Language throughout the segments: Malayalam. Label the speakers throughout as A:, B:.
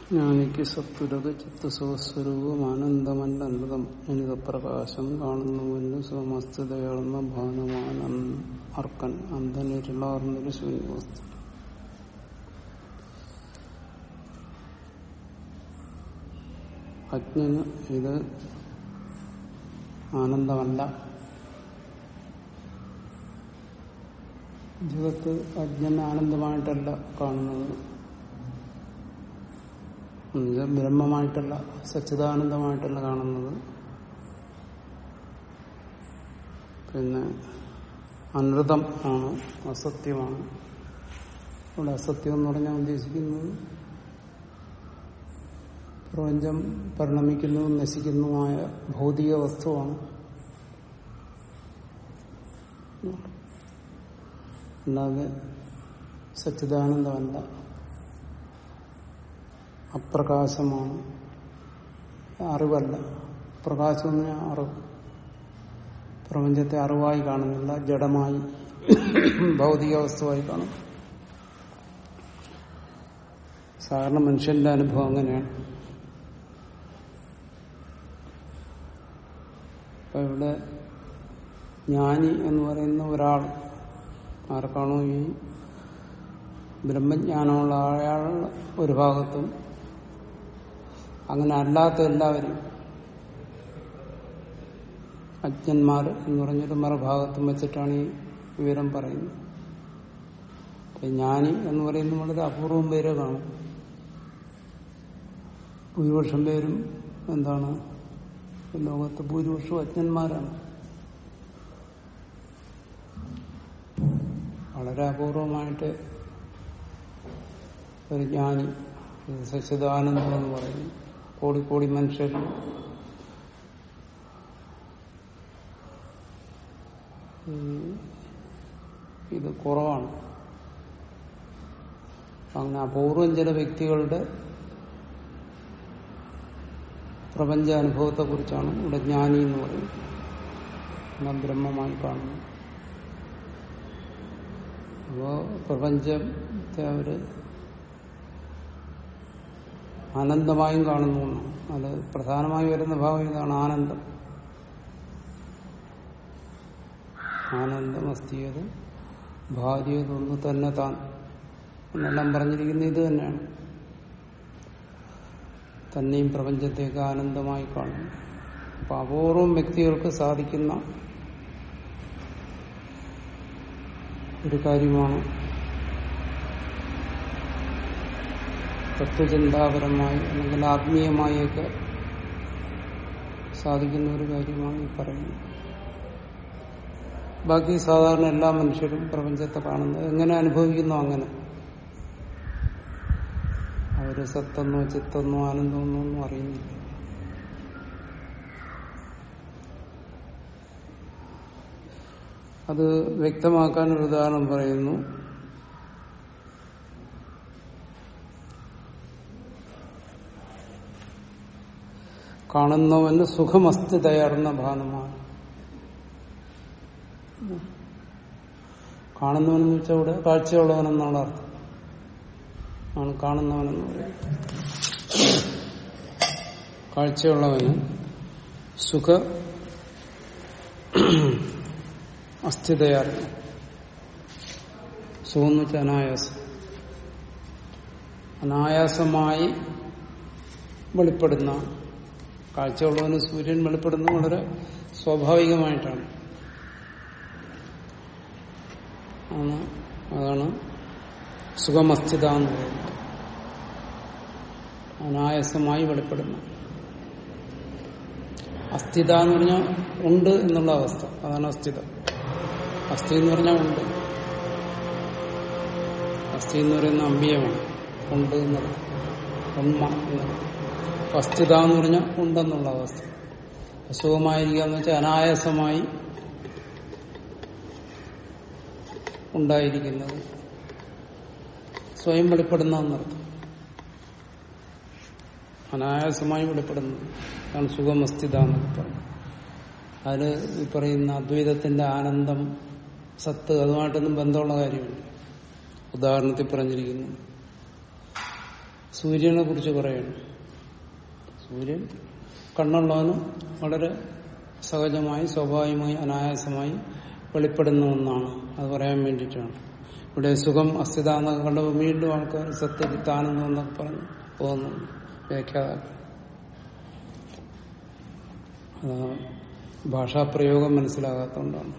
A: ജ്ഞാനിക്ക് സത്വരത് ചിത്തസുഖസ്വരൂപം ആനന്ദമല്ല അനൃതം അനിതപ്രകാശം കാണുന്നുവെന്ന് സ്വമസ്തുതയാർന്ന ഭാനമാൻ അർക്കൻ അന്തനിരുളാർന്നൊരു ശൂന്യവസ്തു അജ്ഞന് ഇത് ആനന്ദമല്ല ജഗത്ത് അജ്ഞൻ ആനന്ദമായിട്ടല്ല കാണുന്നത് എന്നുവെച്ചാൽ ബ്രഹ്മമായിട്ടല്ല സച്ചിദാനന്ദമായിട്ടല്ല കാണുന്നത് പിന്നെ അനൃതം ആണ് അസത്യമാണ് ഇവിടെ അസത്യം എന്ന് പറഞ്ഞാൽ ഉദ്ദേശിക്കുന്നത് പ്രപഞ്ചം പരിണമിക്കുന്നതും നശിക്കുന്നതുമായ ഭൗതിക വസ്തുവാണ് അല്ലാതെ സച്ചിദാനന്ദമല്ല അപ്രകാശമാണ് അറിവല്ല പ്രകാശം എന്ന് പറഞ്ഞാൽ അറിവ് പ്രപഞ്ചത്തെ അറിവായി കാണുന്നില്ല ജഡമായി ഭൗതിക വസ്തുവായി കാണും സാധാരണ മനുഷ്യന്റെ അനുഭവം അങ്ങനെയാണ് അപ്പൊ ഇവിടെ ജ്ഞാനി എന്ന് പറയുന്ന ഒരാൾ ആർക്കാണോ ഈ ബ്രഹ്മജ്ഞാനമുള്ള അയാൾ ഒരു ഭാഗത്തും അങ്ങനെ അല്ലാത്ത എല്ലാവരും അജ്ഞന്മാർ എന്ന് പറഞ്ഞൊരു മറുഭാഗത്തും വെച്ചിട്ടാണ് ഈ വിവരം പറയുന്നത് ജ്ഞാനി എന്ന് പറയുന്നത് വളരെ അപൂർവം പേരെ കാണും ഭൂരിപക്ഷം പേരും എന്താണ് ലോകത്ത് ഭൂരിപക്ഷവും അജ്ഞന്മാരാണ് വളരെ അപൂർവമായിട്ട് ഒരു ജ്ഞാനി സച്ചിദാനന്ദം എന്ന് പറയുന്നു കോടിക്കോടി മനുഷ്യർ ഇത് കുറവാണ് അങ്ങനെ അപൂർവം ചില വ്യക്തികളുടെ പ്രപഞ്ച അനുഭവത്തെ കുറിച്ചാണ് ഇവിടെ ജ്ഞാനി എന്ന് പറയുന്നത് നാം ബ്രഹ്മമായി കാണുന്നു അപ്പോ പ്രപഞ്ചത്തെ അവര് ആനന്ദമായും കാണുന്നു അത് പ്രധാനമായി വരുന്ന ഭാവം ഇതാണ് ആനന്ദം ആനന്ദം അസ്ഥിയത് ഭാര്യതൊന്ന് തന്നെ താൻ എന്നെല്ലാം പറഞ്ഞിരിക്കുന്ന ഇത് തന്നെയാണ് തന്നെയും പ്രപഞ്ചത്തേക്ക് ആനന്ദമായി കാണുന്നു അപ്പൊ അപൂർവം വ്യക്തികൾക്ക് സാധിക്കുന്ന ഒരു കാര്യമാണ് തത്വചിന്താപരമായി അല്ലെങ്കിൽ ആത്മീയമായൊക്കെ സാധിക്കുന്ന ഒരു കാര്യമാണ് ഈ പറയുന്നത് ബാക്കി സാധാരണ എല്ലാ മനുഷ്യരും പ്രപഞ്ചത്തെ കാണുന്നത് എങ്ങനെ അനുഭവിക്കുന്നു അങ്ങനെ അവര് സത്തെന്നോ ചിത്തെന്നോ ആനന്ദമെന്നോ ഒന്നും അറിയുന്നില്ല അത് വ്യക്തമാക്കാൻ ഒരു ഉദാഹരണം പറയുന്നു കാണുന്നവന് സുഖമസ്തി തയ്യാറുന്ന ഭാനമാണ് കാണുന്നവനെന്ന് വെച്ചാൽ ഇവിടെ കാഴ്ചയുള്ളവനെന്നുള്ള അർത്ഥം ആണ് കാണുന്നവനെന്ന് പറയുന്നത് കാഴ്ചയുള്ളവന് സുഖ അസ്ഥിതയാർന്നു സുഖം എന്ന് വെച്ചാൽ അനായാസം അനായാസമായി വെളിപ്പെടുന്ന കാഴ്ചയുള്ളവന് സൂര്യൻ വെളിപ്പെടുന്നത് വളരെ സ്വാഭാവികമായിട്ടാണ് ആണ് അതാണ് സുഖമസ്ഥിത എന്ന് പറയുന്നത് അനായാസമായി വെളിപ്പെടുന്നു അസ്ഥിത എന്ന് പറഞ്ഞാൽ ഉണ്ട് എന്നുള്ള അവസ്ഥ അതാണ് അസ്ഥിത അസ്ഥി എന്ന് പറഞ്ഞാൽ ഉണ്ട് അസ്ഥി എന്ന് പറയുന്ന അമ്പിയമാണ് ഉണ്ട് എന്നത് ഉണ്മ എന്നത് അസ്ഥിത എന്ന് പറഞ്ഞാൽ ഉണ്ടെന്നുള്ള അവസ്ഥ അസുഖമായിരിക്കുക എന്ന് വെച്ചാൽ അനായാസമായി ഉണ്ടായിരിക്കുന്നത് സ്വയം വെളിപ്പെടുന്ന എന്നർത്ഥം അനായാസമായി വെളിപ്പെടുന്നത് അതാണ് സുഖമസ്ഥിത എന്നൊക്കെ പറഞ്ഞു അതിൽ ഈ പറയുന്ന അദ്വൈതത്തിന്റെ ആനന്ദം സത്ത് അതുമായിട്ടൊന്നും ബന്ധമുള്ള കാര്യമില്ല ഉദാഹരണത്തിൽ പറഞ്ഞിരിക്കുന്നു സൂര്യനെ കുറിച്ച് പറയണം സൂര്യൻ കണ്ണുള്ളവന് വളരെ സഹജമായി സ്വാഭാവികമായി അനായാസമായി വെളിപ്പെടുന്ന ഒന്നാണ് അത് പറയാൻ വേണ്ടിയിട്ടാണ് ഇവിടെ സുഖം അസ്ഥിത എന്നൊക്കെ കണ്ടപ്പോൾ വീണ്ടും ആൾക്കാർ സത്യജിത്താനന്ദം എന്നൊക്കെ പറഞ്ഞു പോകുന്നു വ്യാഖ്യാതാക്കൾ അതാ ഭാഷാപ്രയോഗം മനസ്സിലാകാത്തതുകൊണ്ടാണ്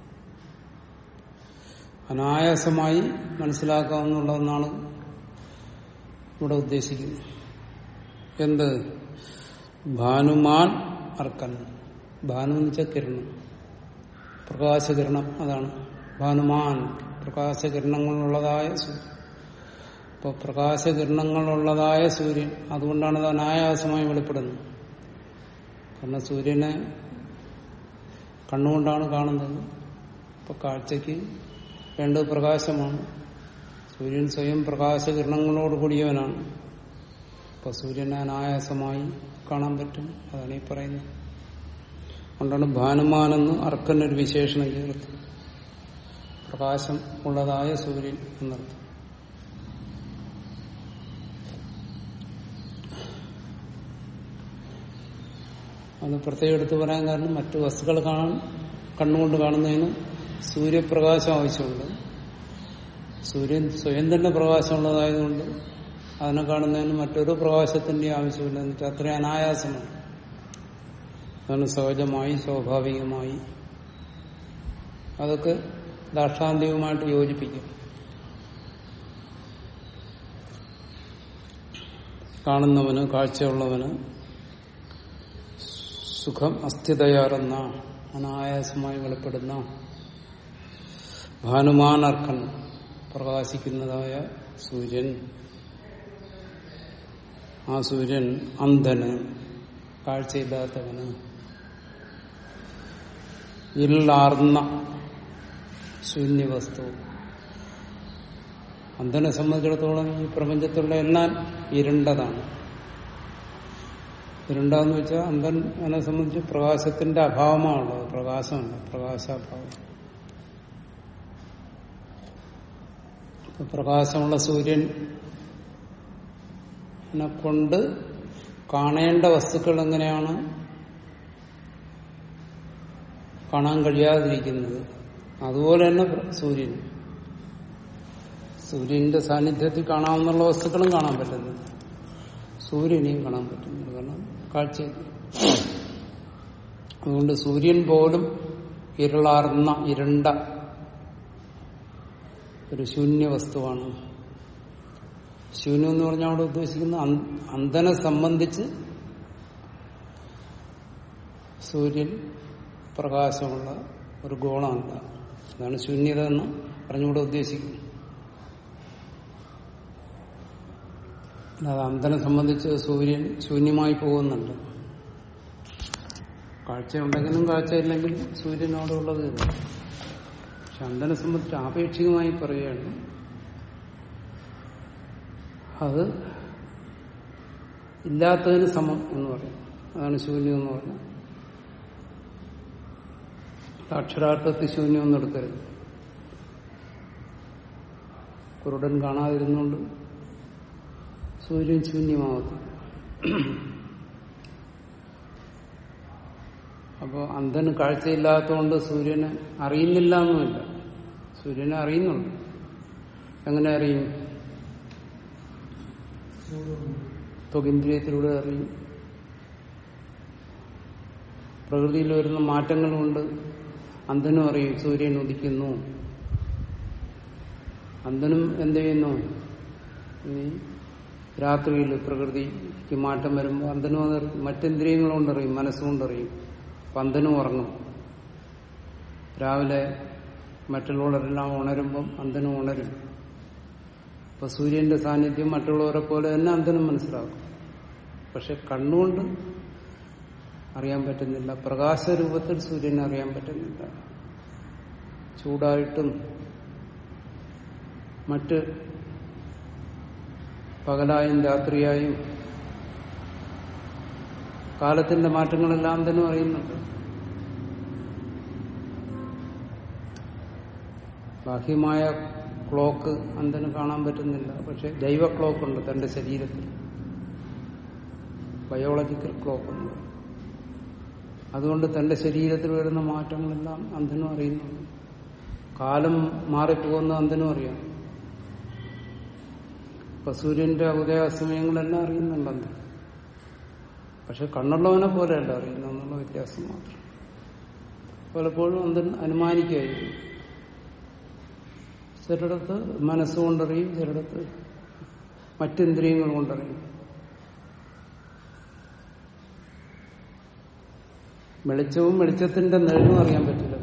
A: അനായാസമായി മനസ്സിലാക്കാവുന്നുള്ള ഒന്നാണ് ഇവിടെ ഉദ്ദേശിക്കുന്നത് എന്ത് ഭാനുമാൻ അർക്കൻ ഭാനു എന്ന് വെച്ചാൽ കിരണം പ്രകാശകിരണം അതാണ് ഭാനുമാൻ പ്രകാശകിരണങ്ങളുള്ളതായ സൂര്യൻ ഇപ്പൊ പ്രകാശകിരണങ്ങളുള്ളതായ സൂര്യൻ അതുകൊണ്ടാണ് അത് അനായാസമായി വെളിപ്പെടുന്നത് കാരണം സൂര്യനെ കണ്ണുകൊണ്ടാണ് കാണുന്നത് ഇപ്പൊ കാഴ്ചക്ക് വേണ്ടത് പ്രകാശമാണ് സൂര്യൻ സ്വയം പ്രകാശകിരണങ്ങളോട് കൂടിയവനാണ് ഇപ്പൊ സൂര്യനെ അനായാസമായി കാണാൻ പറ്റും അതാണ് ഈ പറയുന്നത് അതുകൊണ്ടാണ് ഭാനുമാനെന്ന് അർക്കനൊരു വിശേഷണം ചേർത്ത് പ്രകാശം ഉള്ളതായ സൂര്യൻ എന്നർത്ഥം അത് പ്രത്യേകം എടുത്തു പറയാൻ കാരണം മറ്റു വസ്തുക്കൾ കാണാൻ കണ്ണുകൊണ്ട് കാണുന്നതിന് സൂര്യപ്രകാശം ആവശ്യമുണ്ട് സൂര്യൻ സ്വയം തന്നെ പ്രകാശമുള്ളതായതുകൊണ്ട് അതിനെ കാണുന്നതിന് മറ്റൊരു പ്രകാശത്തിന്റെ ആവശ്യമില്ല എന്നിട്ട് അത്രയും അനായാസമാണ് അതാണ് സഹജമായി സ്വാഭാവികമായി അതൊക്കെ ദാക്ഷാന്തികമായിട്ട് യോജിപ്പിക്കും കാണുന്നവന് കാഴ്ചയുള്ളവന് സുഖം അസ്ഥിതയാറുന്ന അനായാസമായി വെളിപ്പെടുന്ന ഭാനുമാനർക്കൻ പ്രകാശിക്കുന്നതായ സൂര്യൻ ആ സൂര്യൻ അന്ധന് കാഴ്ചയില്ലാത്തവന് ഇരുളാർന്ന ശൂന്യവസ്തു അന്ധനെ സംബന്ധിച്ചിടത്തോളം ഈ പ്രപഞ്ചത്തിലുള്ള എല്ലാം ഇരുണ്ടതാണ് ഇരുണ്ടെന്ന് വെച്ചാൽ അന്ധൻ അതിനെ സംബന്ധിച്ച് പ്രകാശത്തിന്റെ അഭാവമാണുള്ളത് പ്രകാശമല്ല പ്രകാശാഭാവം പ്രകാശമുള്ള സൂര്യൻ കൊണ്ട് കാണേണ്ട വസ്തുക്കൾ എങ്ങനെയാണ് കാണാൻ കഴിയാതിരിക്കുന്നത് അതുപോലെ തന്നെ സൂര്യൻ സൂര്യന്റെ സാന്നിധ്യത്തിൽ കാണാവുന്ന വസ്തുക്കളും കാണാൻ പറ്റുന്നത് സൂര്യനെയും കാണാൻ പറ്റുന്നുണ്ട് കാരണം കാഴ്ച അതുകൊണ്ട് സൂര്യൻ പോലും ഇരുളാർന്ന ഇരുണ്ട ഒരു ശൂന്യ വസ്തുവാണ് ശൂന്യം എന്ന് പറഞ്ഞാൽ അവിടെ ഉദ്ദേശിക്കുന്ന അന്ധനെ സംബന്ധിച്ച് സൂര്യൻ പ്രകാശമുള്ള ഒരു ഗോളമല്ല അതാണ് ശൂന്യത എന്ന് പറഞ്ഞുകൂടെ ഉദ്ദേശിക്കുന്നത് അല്ലാതെ അന്ധനെ സംബന്ധിച്ച് സൂര്യൻ ശൂന്യമായി പോകുന്നുണ്ട് കാഴ്ചയുണ്ടെങ്കിലും കാഴ്ചയില്ലെങ്കിലും സൂര്യനോടുള്ളത് പക്ഷെ അന്ധനെ സംബന്ധിച്ച് ആപേക്ഷികമായി പറയുകയാണ് അത് ഇല്ലാത്തതിന് സമം എന്ന് പറയും അതാണ് ശൂന്യം എന്ന് പറയുന്നത് അക്ഷരാർത്ഥത്തിൽ ശൂന്യം ഒന്നും എടുക്കരുത് കുരുടൻ കാണാതിരുന്നുകൊണ്ട് സൂര്യൻ ശൂന്യമാവത്തില്ല അപ്പോൾ അന്ധന് കാഴ്ചയില്ലാത്തതുകൊണ്ട് സൂര്യനെ അറിയുന്നില്ല എന്നുമില്ല സൂര്യനെ അറിയുന്നുണ്ട് എങ്ങനെ അറിയും ത്വകിന്ദ്രിയത്തിലൂടെ അറിയും പ്രകൃതിയിൽ വരുന്ന മാറ്റങ്ങൾ കൊണ്ട് അന്ധനും അറിയും സൂര്യൻ ഉദിക്കുന്നു അന്ധനും എന്ത് ചെയ്യുന്നു ഈ രാത്രിയിൽ പ്രകൃതിക്ക് മാറ്റം വരുമ്പോൾ അന്ധനും അത് മറ്റേന്ദ്രിയങ്ങൾ കൊണ്ടറിയും മനസ്സുകൊണ്ടറിയും അപ്പം അന്ധനും ഉറങ്ങും രാവിലെ മറ്റുള്ളവരെല്ലാം ഉണരുമ്പം അന്ധനും ഉണരും അപ്പൊ സൂര്യന്റെ സാന്നിധ്യം മറ്റുള്ളവരെ പോലെ തന്നെ അന്ധനും മനസ്സിലാക്കും പക്ഷെ കണ്ണുകൊണ്ട് അറിയാൻ പറ്റുന്നില്ല പ്രകാശരൂപത്തിൽ സൂര്യനെ അറിയാൻ പറ്റുന്നില്ല ചൂടായിട്ടും മറ്റ് പകലായും രാത്രിയായും കാലത്തിന്റെ മാറ്റങ്ങളെല്ലാം തന്നെ അറിയുന്നുണ്ട് ബാഹ്യമായ ക്ലോക്ക് അന്ധന് കാണാൻ പറ്റുന്നില്ല പക്ഷെ ജൈവ ക്ലോക്ക് ഉണ്ട് തന്റെ ശരീരത്തിൽ ബയോളജിക്കൽ ക്ലോക്ക് ഉണ്ട് അതുകൊണ്ട് തന്റെ ശരീരത്തിൽ വരുന്ന മാറ്റങ്ങളെല്ലാം അന്ധനും അറിയുന്നുണ്ട് കാലം മാറിപ്പോകുന്ന അന്ധനും അറിയാം ഇപ്പൊ സൂര്യന്റെ ഉദയാസ്തമയങ്ങളെല്ലാം അറിയുന്നുണ്ട് അന്ധൻ പക്ഷെ കണ്ണുള്ളവനെ പോലെയല്ല അറിയുന്നുള്ള വ്യത്യാസം മാത്രം പലപ്പോഴും അന്ധൻ അനുമാനിക്കുകയായിരിക്കും ചിലയിടത്ത് മനസ്സുകൊണ്ടറിയും ചിലയിടത്ത് മറ്റിന്ദ്രിയങ്ങൾ കൊണ്ടറിയും വെളിച്ചവും വെളിച്ചത്തിന്റെ നിഴലും അറിയാൻ പറ്റില്ല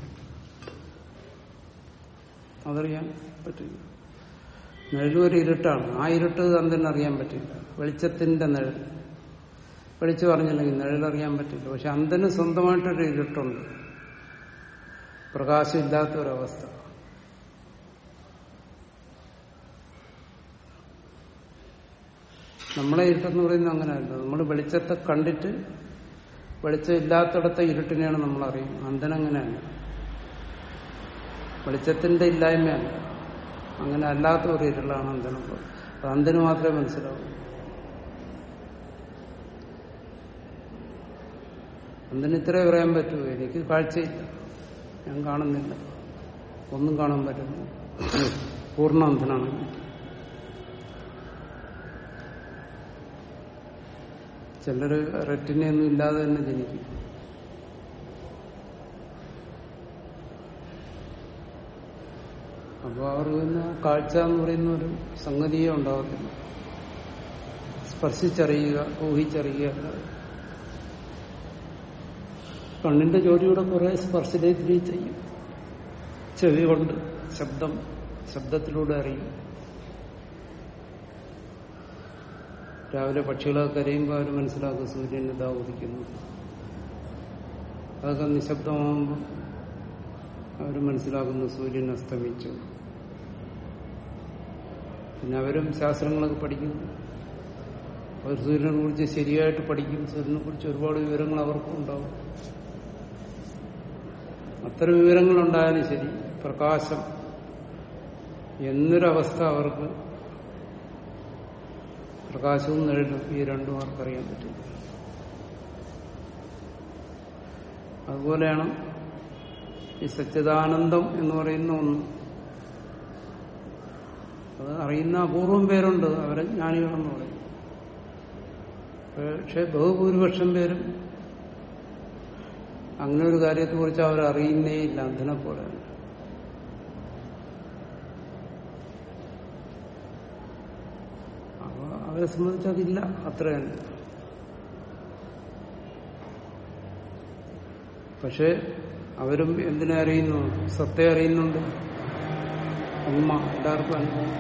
A: അതറിയാൻ പറ്റില്ല നിഴലും ഒരു ഇരുട്ടാണ് ആ ഇരുട്ട് അന്തന് അറിയാൻ പറ്റില്ല വെളിച്ചത്തിന്റെ നിഴൽ വെളിച്ചം അറിഞ്ഞില്ലെങ്കിൽ നിഴൽ അറിയാൻ പറ്റില്ല പക്ഷെ അന്തന് സ്വന്തമായിട്ടൊരു ഇരുട്ടുണ്ട് പ്രകാശമില്ലാത്ത ഒരവസ്ഥ നമ്മളെ ഇരുട്ടെന്ന് പറയുന്നത് അങ്ങനെയല്ല നമ്മൾ വെളിച്ചത്തെ കണ്ടിട്ട് വെളിച്ചം ഇല്ലാത്തിടത്തെ ഇരുട്ടിനെയാണ് നമ്മൾ അറിയുന്നത് അന്ധനങ്ങനെയല്ല വെളിച്ചത്തിന്റെ ഇല്ലായ്മയല്ല അങ്ങനെ അല്ലാത്ത ഒരു ഇരുളാണ് അന്ധനുള്ളത് അത് അന്ധന് മാത്രമേ മനസ്സിലാവൂ അന്ധന് ഇത്രേ പറയാൻ പറ്റൂ എനിക്ക് കാഴ്ചയില്ല ഞാൻ കാണുന്നില്ല ഒന്നും കാണാൻ പറ്റുന്നു പൂർണ്ണ അന്ധനാണ് ചിലര് റെറ്റിനെയൊന്നും ഇല്ലാതെ തന്നെ ജനിക്കും അപ്പോൾ അവർക്ക് പിന്നെ കാഴ്ച എന്ന് പറയുന്ന ഒരു സംഗതിയേ ഉണ്ടാകത്തില്ല സ്പർശിച്ചറിയുക ഊഹിച്ചറിയുക അല്ലാതെ കണ്ണിന്റെ ജോലിയുടെ കുറെ സ്പർശനേന്ദ്രിയ ചെയ്യും ചെവി കൊണ്ട് ശബ്ദം ശബ്ദത്തിലൂടെ അറിയും രാവിലെ പക്ഷികളൊക്കെ കരയുമ്പോൾ അവർ മനസ്സിലാക്കും സൂര്യൻ ഇതാ ഉദിക്കുന്നു അതൊക്കെ നിശബ്ദമാകുമ്പോൾ അവർ മനസ്സിലാക്കുന്നു സൂര്യൻ അസ്തമിച്ചു പിന്നെ അവരും ശാസ്ത്രങ്ങളൊക്കെ പഠിക്കുന്നു അവർ സൂര്യനെ കുറിച്ച് ശരിയായിട്ട് പഠിക്കും സൂര്യനെ കുറിച്ച് ഒരുപാട് വിവരങ്ങൾ അവർക്കും ഉണ്ടാവും അത്തരം വിവരങ്ങളുണ്ടായാലും ശരി പ്രകാശം എന്നൊരവസ്ഥ അവർക്ക് പ്രകാശവും നിഴലും ഈ രണ്ടും അവർക്കറിയാൻ പറ്റില്ല അതുപോലെയാണ് ഈ സച്ചിദാനന്ദം എന്ന് പറയുന്ന ഒന്ന് അത് അറിയുന്ന അപൂർവം പേരുണ്ട് അവരെ ജ്ഞാനികളെന്ന് പറയും പക്ഷെ ബഹുഭൂരിപക്ഷം പേരും അങ്ങനെ ഒരു കാര്യത്തെക്കുറിച്ച് അവർ അറിയുന്നേ ഇല്ല അന്ധനെ പോലെ അപ്പൊ അവരെ സംബന്ധിച്ച് അതില്ല അത്രയാണ് പക്ഷെ അവരും എന്തിനെ അറിയുന്നു സത്യം അറിയുന്നുണ്ട് ഉമ്മ എല്ലാവർക്കും അനുഭവം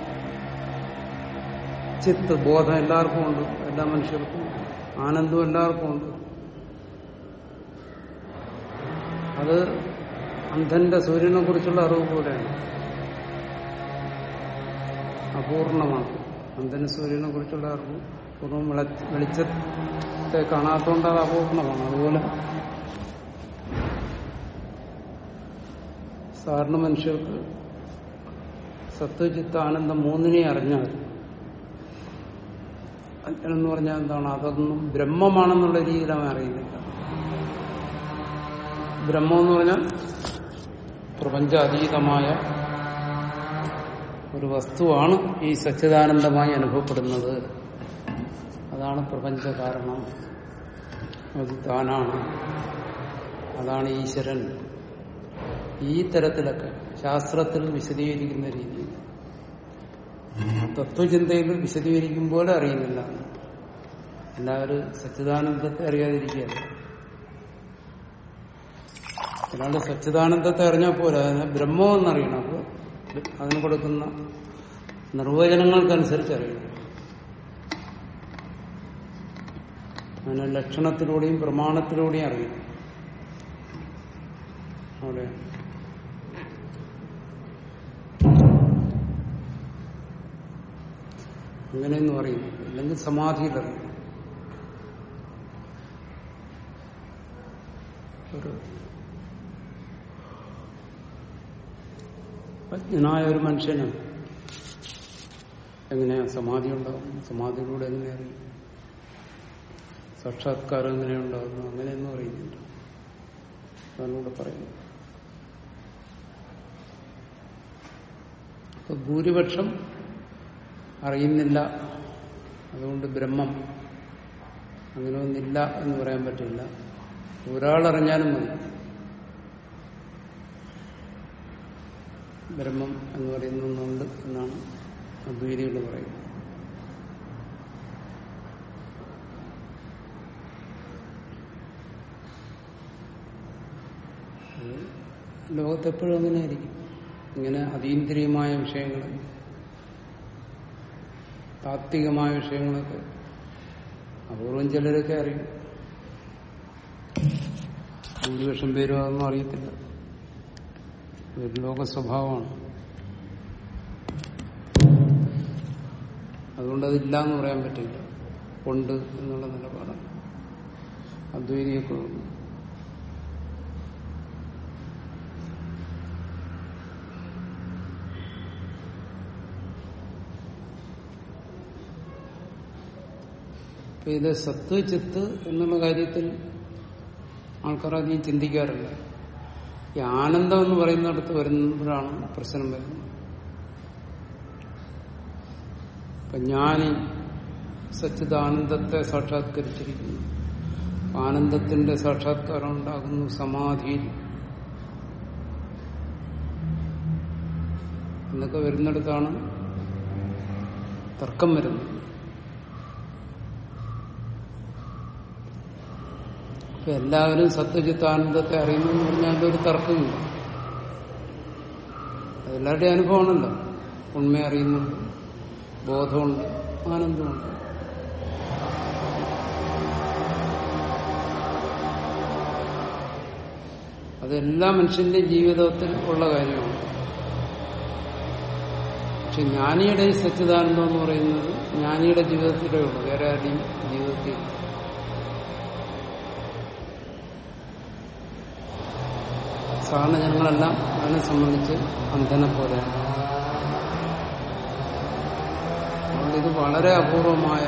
A: ചിത്ത് ബോധം എല്ലാവർക്കും ഉണ്ട് എല്ലാ മനുഷ്യർക്കും ആനന്ദം എല്ലാവർക്കും ഉണ്ട് അത് അന്ധന്റെ സൂര്യനെ കുറിച്ചുള്ള അറിവ് പോലെയാണ് അപൂർണമാണ് അന്ധന് സൂര്യനെ കുറിച്ചുള്ള അറിവ് പൂർവ്വം വെളിച്ചത്തെ കാണാത്തോണ്ട് അത് അപൂർണമാണ് അതുപോലെ സാധാരണ മനുഷ്യർക്ക് സത്വചിത്ത ആനന്ദം മൂന്നിനെ അറിഞ്ഞാൽ എന്ന് പറഞ്ഞാൽ എന്താണ് അതൊന്നും ബ്രഹ്മമാണെന്നുള്ള രീതിയിൽ അവൻ അറിയുന്നില്ല ബ്രഹ്മം എന്ന് പറഞ്ഞാൽ പ്രപഞ്ചാതീതമായ ഒരു വസ്തുവാണ് ഈ സച്ചിദാനന്ദമായി അനുഭവപ്പെടുന്നത് അതാണ് പ്രപഞ്ച കാരണം അത് താനാണ് അതാണ് ഈശ്വരൻ ഈ തരത്തിലൊക്കെ ശാസ്ത്രത്തിൽ വിശദീകരിക്കുന്ന രീതിയിൽ തത്വചിന്തയിൽ വിശദീകരിക്കും പോലെ അറിയുന്നില്ല എല്ലാവരും സച്ചിദാനന്ദത്തെ അറിയാതിരിക്കുകയല്ല ഒരാള് സച്ചിദാനന്ദത്തെ അറിഞ്ഞാൽ പോലെ അതിനെ ബ്രഹ്മം എന്നറിയണം അപ്പോൾ അതിന് കൊടുക്കുന്ന നിർവചനങ്ങൾക്കനുസരിച്ച് അറിയണം അതിനെ ലക്ഷണത്തിലൂടെയും പ്രമാണത്തിലൂടെയും അറിയണം അവിടെ അങ്ങനെയെന്ന് പറയുന്നു അല്ലെങ്കിൽ സമാധിയിലറിയും ഒരു അജ്ഞനായ ഒരു മനുഷ്യന് എങ്ങനെയാ സമാധി ഉണ്ടാകും സമാധിയിലൂടെ എങ്ങനെ അറിയും സാക്ഷാത്കാരം എങ്ങനെയുണ്ടാകുന്നു അങ്ങനെയൊന്നും അറിയുന്നില്ല അതാണ് ഇവിടെ പറയുന്നത് അപ്പൊ ഭൂരിപക്ഷം അറിയുന്നില്ല അതുകൊണ്ട് ബ്രഹ്മം അങ്ങനെ ഒന്നില്ല എന്ന് പറയാൻ പറ്റില്ല ഒരാളറിഞ്ഞാലും മതി ബ്രഹ്മം എന്ന് പറയുന്ന ഒന്നുണ്ട് എന്നാണ് അദ്വൈതികൾ പറയുന്നത് അത് ലോകത്തെപ്പോഴും അങ്ങനെയായിരിക്കും ഇങ്ങനെ അതീന്ദ്രിയമായ വിഷയങ്ങൾ താത്വികമായ വിഷയങ്ങളൊക്കെ അപൂർവം ചിലരൊക്കെ അറിയും ഭൂരിപക്ഷം പേരും അതൊന്നും അറിയത്തില്ല ഇതൊരു ലോക സ്വഭാവമാണ് അതുകൊണ്ട് അതില്ല എന്ന് പറയാൻ പറ്റില്ല ഉണ്ട് എന്നുള്ള നിലപാടാണ് അദ്വൈതിയൊക്കെ ഉണ്ട് അപ്പൊ ഇത് സത്ത് ചിത്ത് എന്നുള്ള കാര്യത്തിൽ ആൾക്കാർ അധികം ചിന്തിക്കാറില്ല ഈ ആനന്ദം എന്ന് പറയുന്നിടത്ത് വരുമ്പോഴാണ് പ്രശ്നം വരുന്നത് ഇപ്പൊ ജ്ഞാനി സച്ചിദാനന്ദത്തെ സാക്ഷാത്കരിച്ചിരിക്കുന്നു ആനന്ദത്തിന്റെ സാക്ഷാത്കാരം ഉണ്ടാകുന്നു സമാധിയിൽ എന്നൊക്കെ വരുന്നിടത്താണ് തർക്കം വരുന്നത് അപ്പൊ എല്ലാവരും സത്യജിത്താനന്ദത്തെ അറിയുന്നു എന്ന് പറഞ്ഞാൽ ഒരു തർക്കമില്ല അതെല്ലാവരുടെയും അനുഭവമാണല്ലോ ഉണ്മ അറിയുന്നുണ്ട് ബോധമുണ്ട് ആനന്ദമുണ്ട് അതെല്ലാ മനുഷ്യന്റെയും ജീവിതത്തിൽ ഉള്ള കാര്യമാണ് പക്ഷെ ജ്ഞാനിയുടെ ഈ സച്ചിദാനന്ദം എന്ന് പറയുന്നത് ജ്ഞാനിയുടെ ജീവിതത്തിലേ ഉള്ളൂ വേറെ ആരുടെയും ജീവിതത്തിൽ ഇല്ല. സാധാരണ ജനങ്ങളെല്ലാം അതിനെ സംബന്ധിച്ച് അന്ധനെ പോലെയാണ് അതുകൊണ്ട് ഇത് വളരെ അപൂർവമായ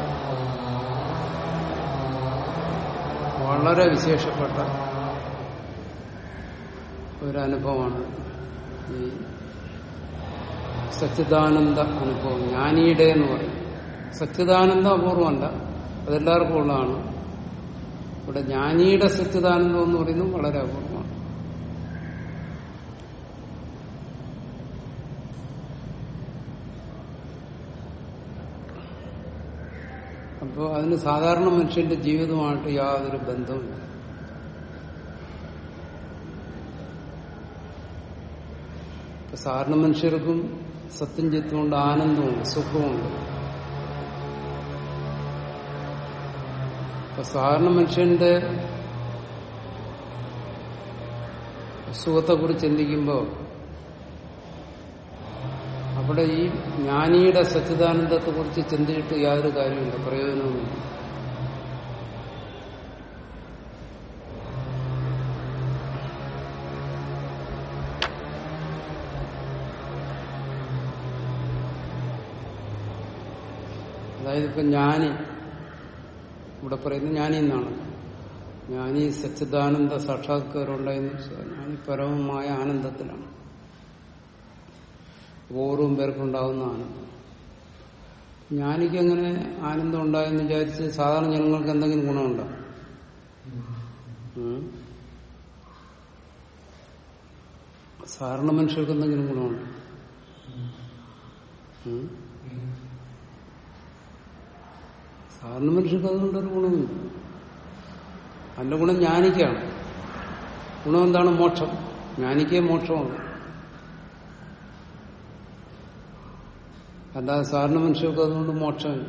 A: വളരെ വിശേഷപ്പെട്ട ഒരു അനുഭവമാണ് ഈ സച്ചിദാനന്ദ അനുഭവം ജ്ഞാനിയുടെ എന്ന് പറയും സച്ചിദാനന്ദം അപൂർവമല്ല അതെല്ലാവർക്കും ഉള്ളതാണ് ഇവിടെ ജ്ഞാനിയുടെ സച്ചിദാനന്ദം എന്ന് പറയുന്നത് വളരെ അപൂർവമാണ് അപ്പോൾ അതിന് സാധാരണ മനുഷ്യന്റെ ജീവിതമായിട്ട് യാതൊരു ബന്ധവുമില്ല ഇപ്പൊ സാധാരണ മനുഷ്യർക്കും സത്യം ചിത്തമുണ്ട് ആനന്ദമുണ്ട് സുഖമുണ്ട് ഇപ്പൊ സാധാരണ മനുഷ്യന്റെ സുഖത്തെക്കുറിച്ച് ചിന്തിക്കുമ്പോൾ അവിടെ ഈ ജ്ഞാനിയുടെ സച്ചിദാനന്ദത്തെ കുറിച്ച് ചിന്തിച്ചിട്ട് യാതൊരു കാര്യമില്ല പ്രയോജനവുമില്ല അതായത് ഇപ്പൊ ജ്ഞാനി ഇവിടെ പറയുന്നത് ജ്ഞാനി എന്നാണ് ജ്ഞാനി സച്ചിദാനന്ദ സാക്ഷാത്കാരം ഉണ്ടായെന്ന് വെച്ചാൽ ജ്ഞാനി പരമമായ ആനന്ദത്തിലാണ് ഓരോ പേർക്കുണ്ടാകുന്ന ആനന്ദം ജ്ഞാനിക്ക് അങ്ങനെ ആനന്ദം ഉണ്ടായെന്ന് വിചാരിച്ച് സാധാരണ ജനങ്ങൾക്ക് എന്തെങ്കിലും ഗുണമുണ്ടോ ഉം? സാധാരണ മനുഷ്യർക്ക് എന്തെങ്കിലും ഗുണമുണ്ടോ ഉം? സാധാരണ മനുഷ്യർക്ക് അതുകൊണ്ടൊരു ഗുണമില്ല അതിന്റെ ഗുണം ജ്ഞാനിക്കാണ് ഗുണം എന്താണ് മോക്ഷം ജ്ഞാനിക്കേ മോക്ഷമാണ് അല്ലാതെ സാധാരണ മനുഷ്യർക്ക് അതുകൊണ്ട് മോക്ഷമില്ല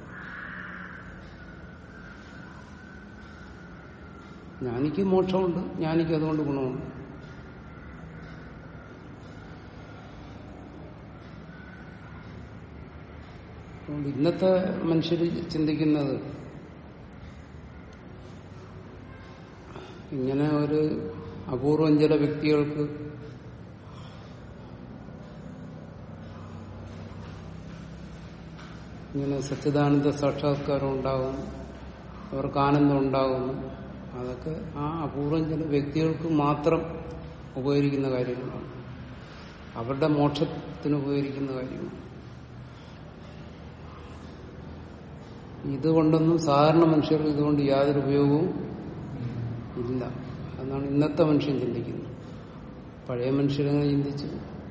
A: ജ്ഞാനിക്ക് മോക്ഷമുണ്ട് ജ്ഞാനിക്ക് അതുകൊണ്ട് ഗുണമുണ്ട് അതുകൊണ്ട് ഇന്നത്തെ മനുഷ്യർ ചിന്തിക്കുന്നത് ഇങ്ങനെ ഒരു അപൂർവം ചില വ്യക്തികൾക്ക് ഇങ്ങനെ സച്ചിദാനന്ദ സാക്ഷാത്കാരം ഉണ്ടാകും അവർക്ക് ആനന്ദം ഉണ്ടാകുന്നു അതൊക്കെ ആ അപൂർവം ചില വ്യക്തികൾക്ക് മാത്രം ഉപകരിക്കുന്ന കാര്യങ്ങളാണ് അവരുടെ മോക്ഷത്തിന് ഉപകരിക്കുന്ന കാര്യങ്ങളാണ് ഇതുകൊണ്ടൊന്നും സാധാരണ മനുഷ്യർക്ക് ഇതുകൊണ്ട് യാതൊരു ഉപയോഗവും ഇല്ല എന്നാണ് ഇന്നത്തെ മനുഷ്യൻ ചിന്തിക്കുന്നത് പഴയ മനുഷ്യരങ്ങനെ ചിന്തിച്ചു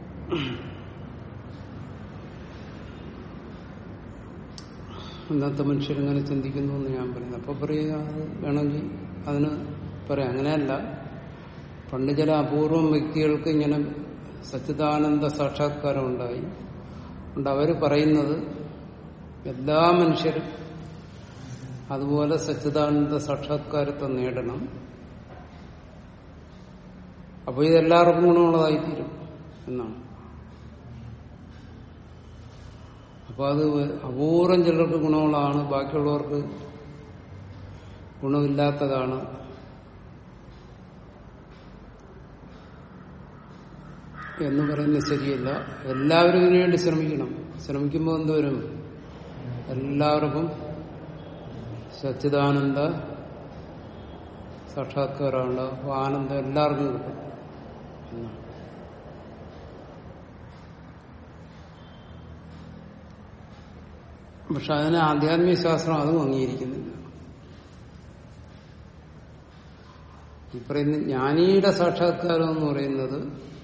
A: ഇന്നത്തെ മനുഷ്യരിങ്ങനെ ചിന്തിക്കുന്നു എന്ന് ഞാൻ പറയുന്നത് അപ്പൊ പറയുക അത് വേണമെങ്കിൽ അതിന് പറയാം അങ്ങനെയല്ല പണ്ട് ചില അപൂർവം വ്യക്തികൾക്ക് ഇങ്ങനെ സച്ചിദാനന്ദ സാക്ഷാത്കാരം ഉണ്ടായി അതുകൊണ്ട് അവര് പറയുന്നത് എല്ലാ മനുഷ്യരും അതുപോലെ സച്ചിദാനന്ദ സാക്ഷാത്കാരത്തെ നേടണം അപ്പൊ ഇതെല്ലാവർക്കും ഗുണമുള്ളതായിത്തീരും എന്നാണ് അപ്പൊ അത് അപൂർവം ചിലർക്ക് ഗുണമുള്ളതാണ് ബാക്കിയുള്ളവർക്ക് ഗുണമില്ലാത്തതാണ് എന്ന് പറയുന്നത് ശരിയല്ല എല്ലാവരും ഇതിനു വേണ്ടി ശ്രമിക്കണം ശ്രമിക്കുമ്പോൾ എന്തോരും എല്ലാവർക്കും സച്ചിദാനന്ദ സാക്ഷാത്കാരമുണ്ട് അപ്പൊ ആനന്ദം എല്ലാവർക്കും കിട്ടും എന്നാണ് പക്ഷെ അതിനെ ആധ്യാത്മിക ശാസ്ത്രം അതും അംഗീകരിക്കുന്നില്ല ഈ പറയുന്ന ജ്ഞാനിയുടെ സാക്ഷാത്കാരം എന്ന് പറയുന്നത്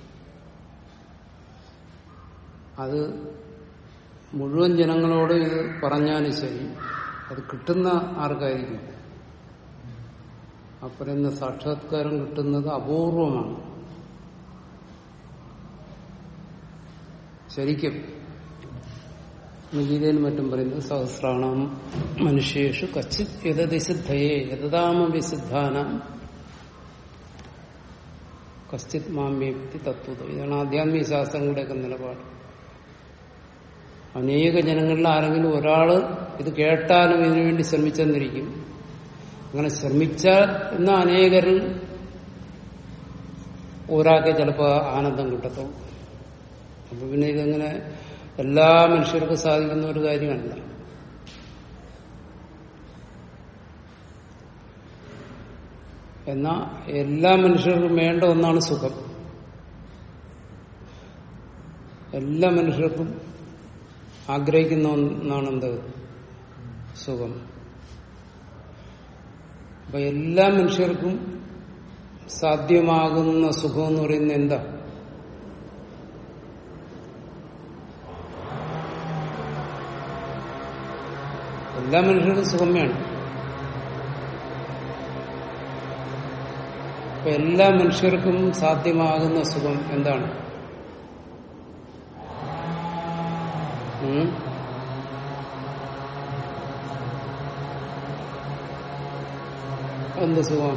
A: അത് മുഴുവൻ ജനങ്ങളോട് ഇത് പറഞ്ഞാലും ശരി അത് കിട്ടുന്ന ആർക്കായിരിക്കും ആ പറയുന്ന സാക്ഷാത്കാരം കിട്ടുന്നത് അപൂർവമാണ് ശരിക്കും ഗീതയിലും മറ്റും പറയുന്നത് സഹസ്രാണം മനുഷ്യേഷു കച്ചിത് യഥതിസിദ്ധയെ യഥാമവിസിദ്ധാനം കശ്ചിത് മാമ്യപ്തി തത്വത ഇതാണ് ആധ്യാത്മിക ശാസ്ത്രങ്ങളുടെയൊക്കെ നിലപാട് അനേക ജനങ്ങളിൽ ആരെങ്കിലും ഒരാള് ഇത് കേട്ടാലും ഇതിനുവേണ്ടി ശ്രമിച്ചെന്നിരിക്കും അങ്ങനെ ശ്രമിച്ച എന്ന അനേകരിൽ ഒരാൾക്ക് ചിലപ്പോൾ ആനന്ദം കിട്ടത്തുള്ളൂ അപ്പൊ പിന്നെ ഇതെങ്ങനെ എല്ലാ മനുഷ്യർക്കും സാധിക്കുന്ന ഒരു കാര്യമല്ല എന്നാ എല്ലാ മനുഷ്യർക്കും വേണ്ട ഒന്നാണ് സുഖം എല്ലാ മനുഷ്യർക്കും ആഗ്രഹിക്കുന്ന ഒന്നാണ് എന്ത് സുഖം അപ്പൊ എല്ലാ മനുഷ്യർക്കും സാധ്യമാകുന്ന സുഖം എന്ന് പറയുന്നത് എന്താ എല്ലാ മനുഷ്യർക്കും സുഖം വേണം അപ്പൊ എല്ലാ മനുഷ്യർക്കും സാധ്യമാകുന്ന സുഖം എന്താണ് ഉം? എന്ത് സുഖം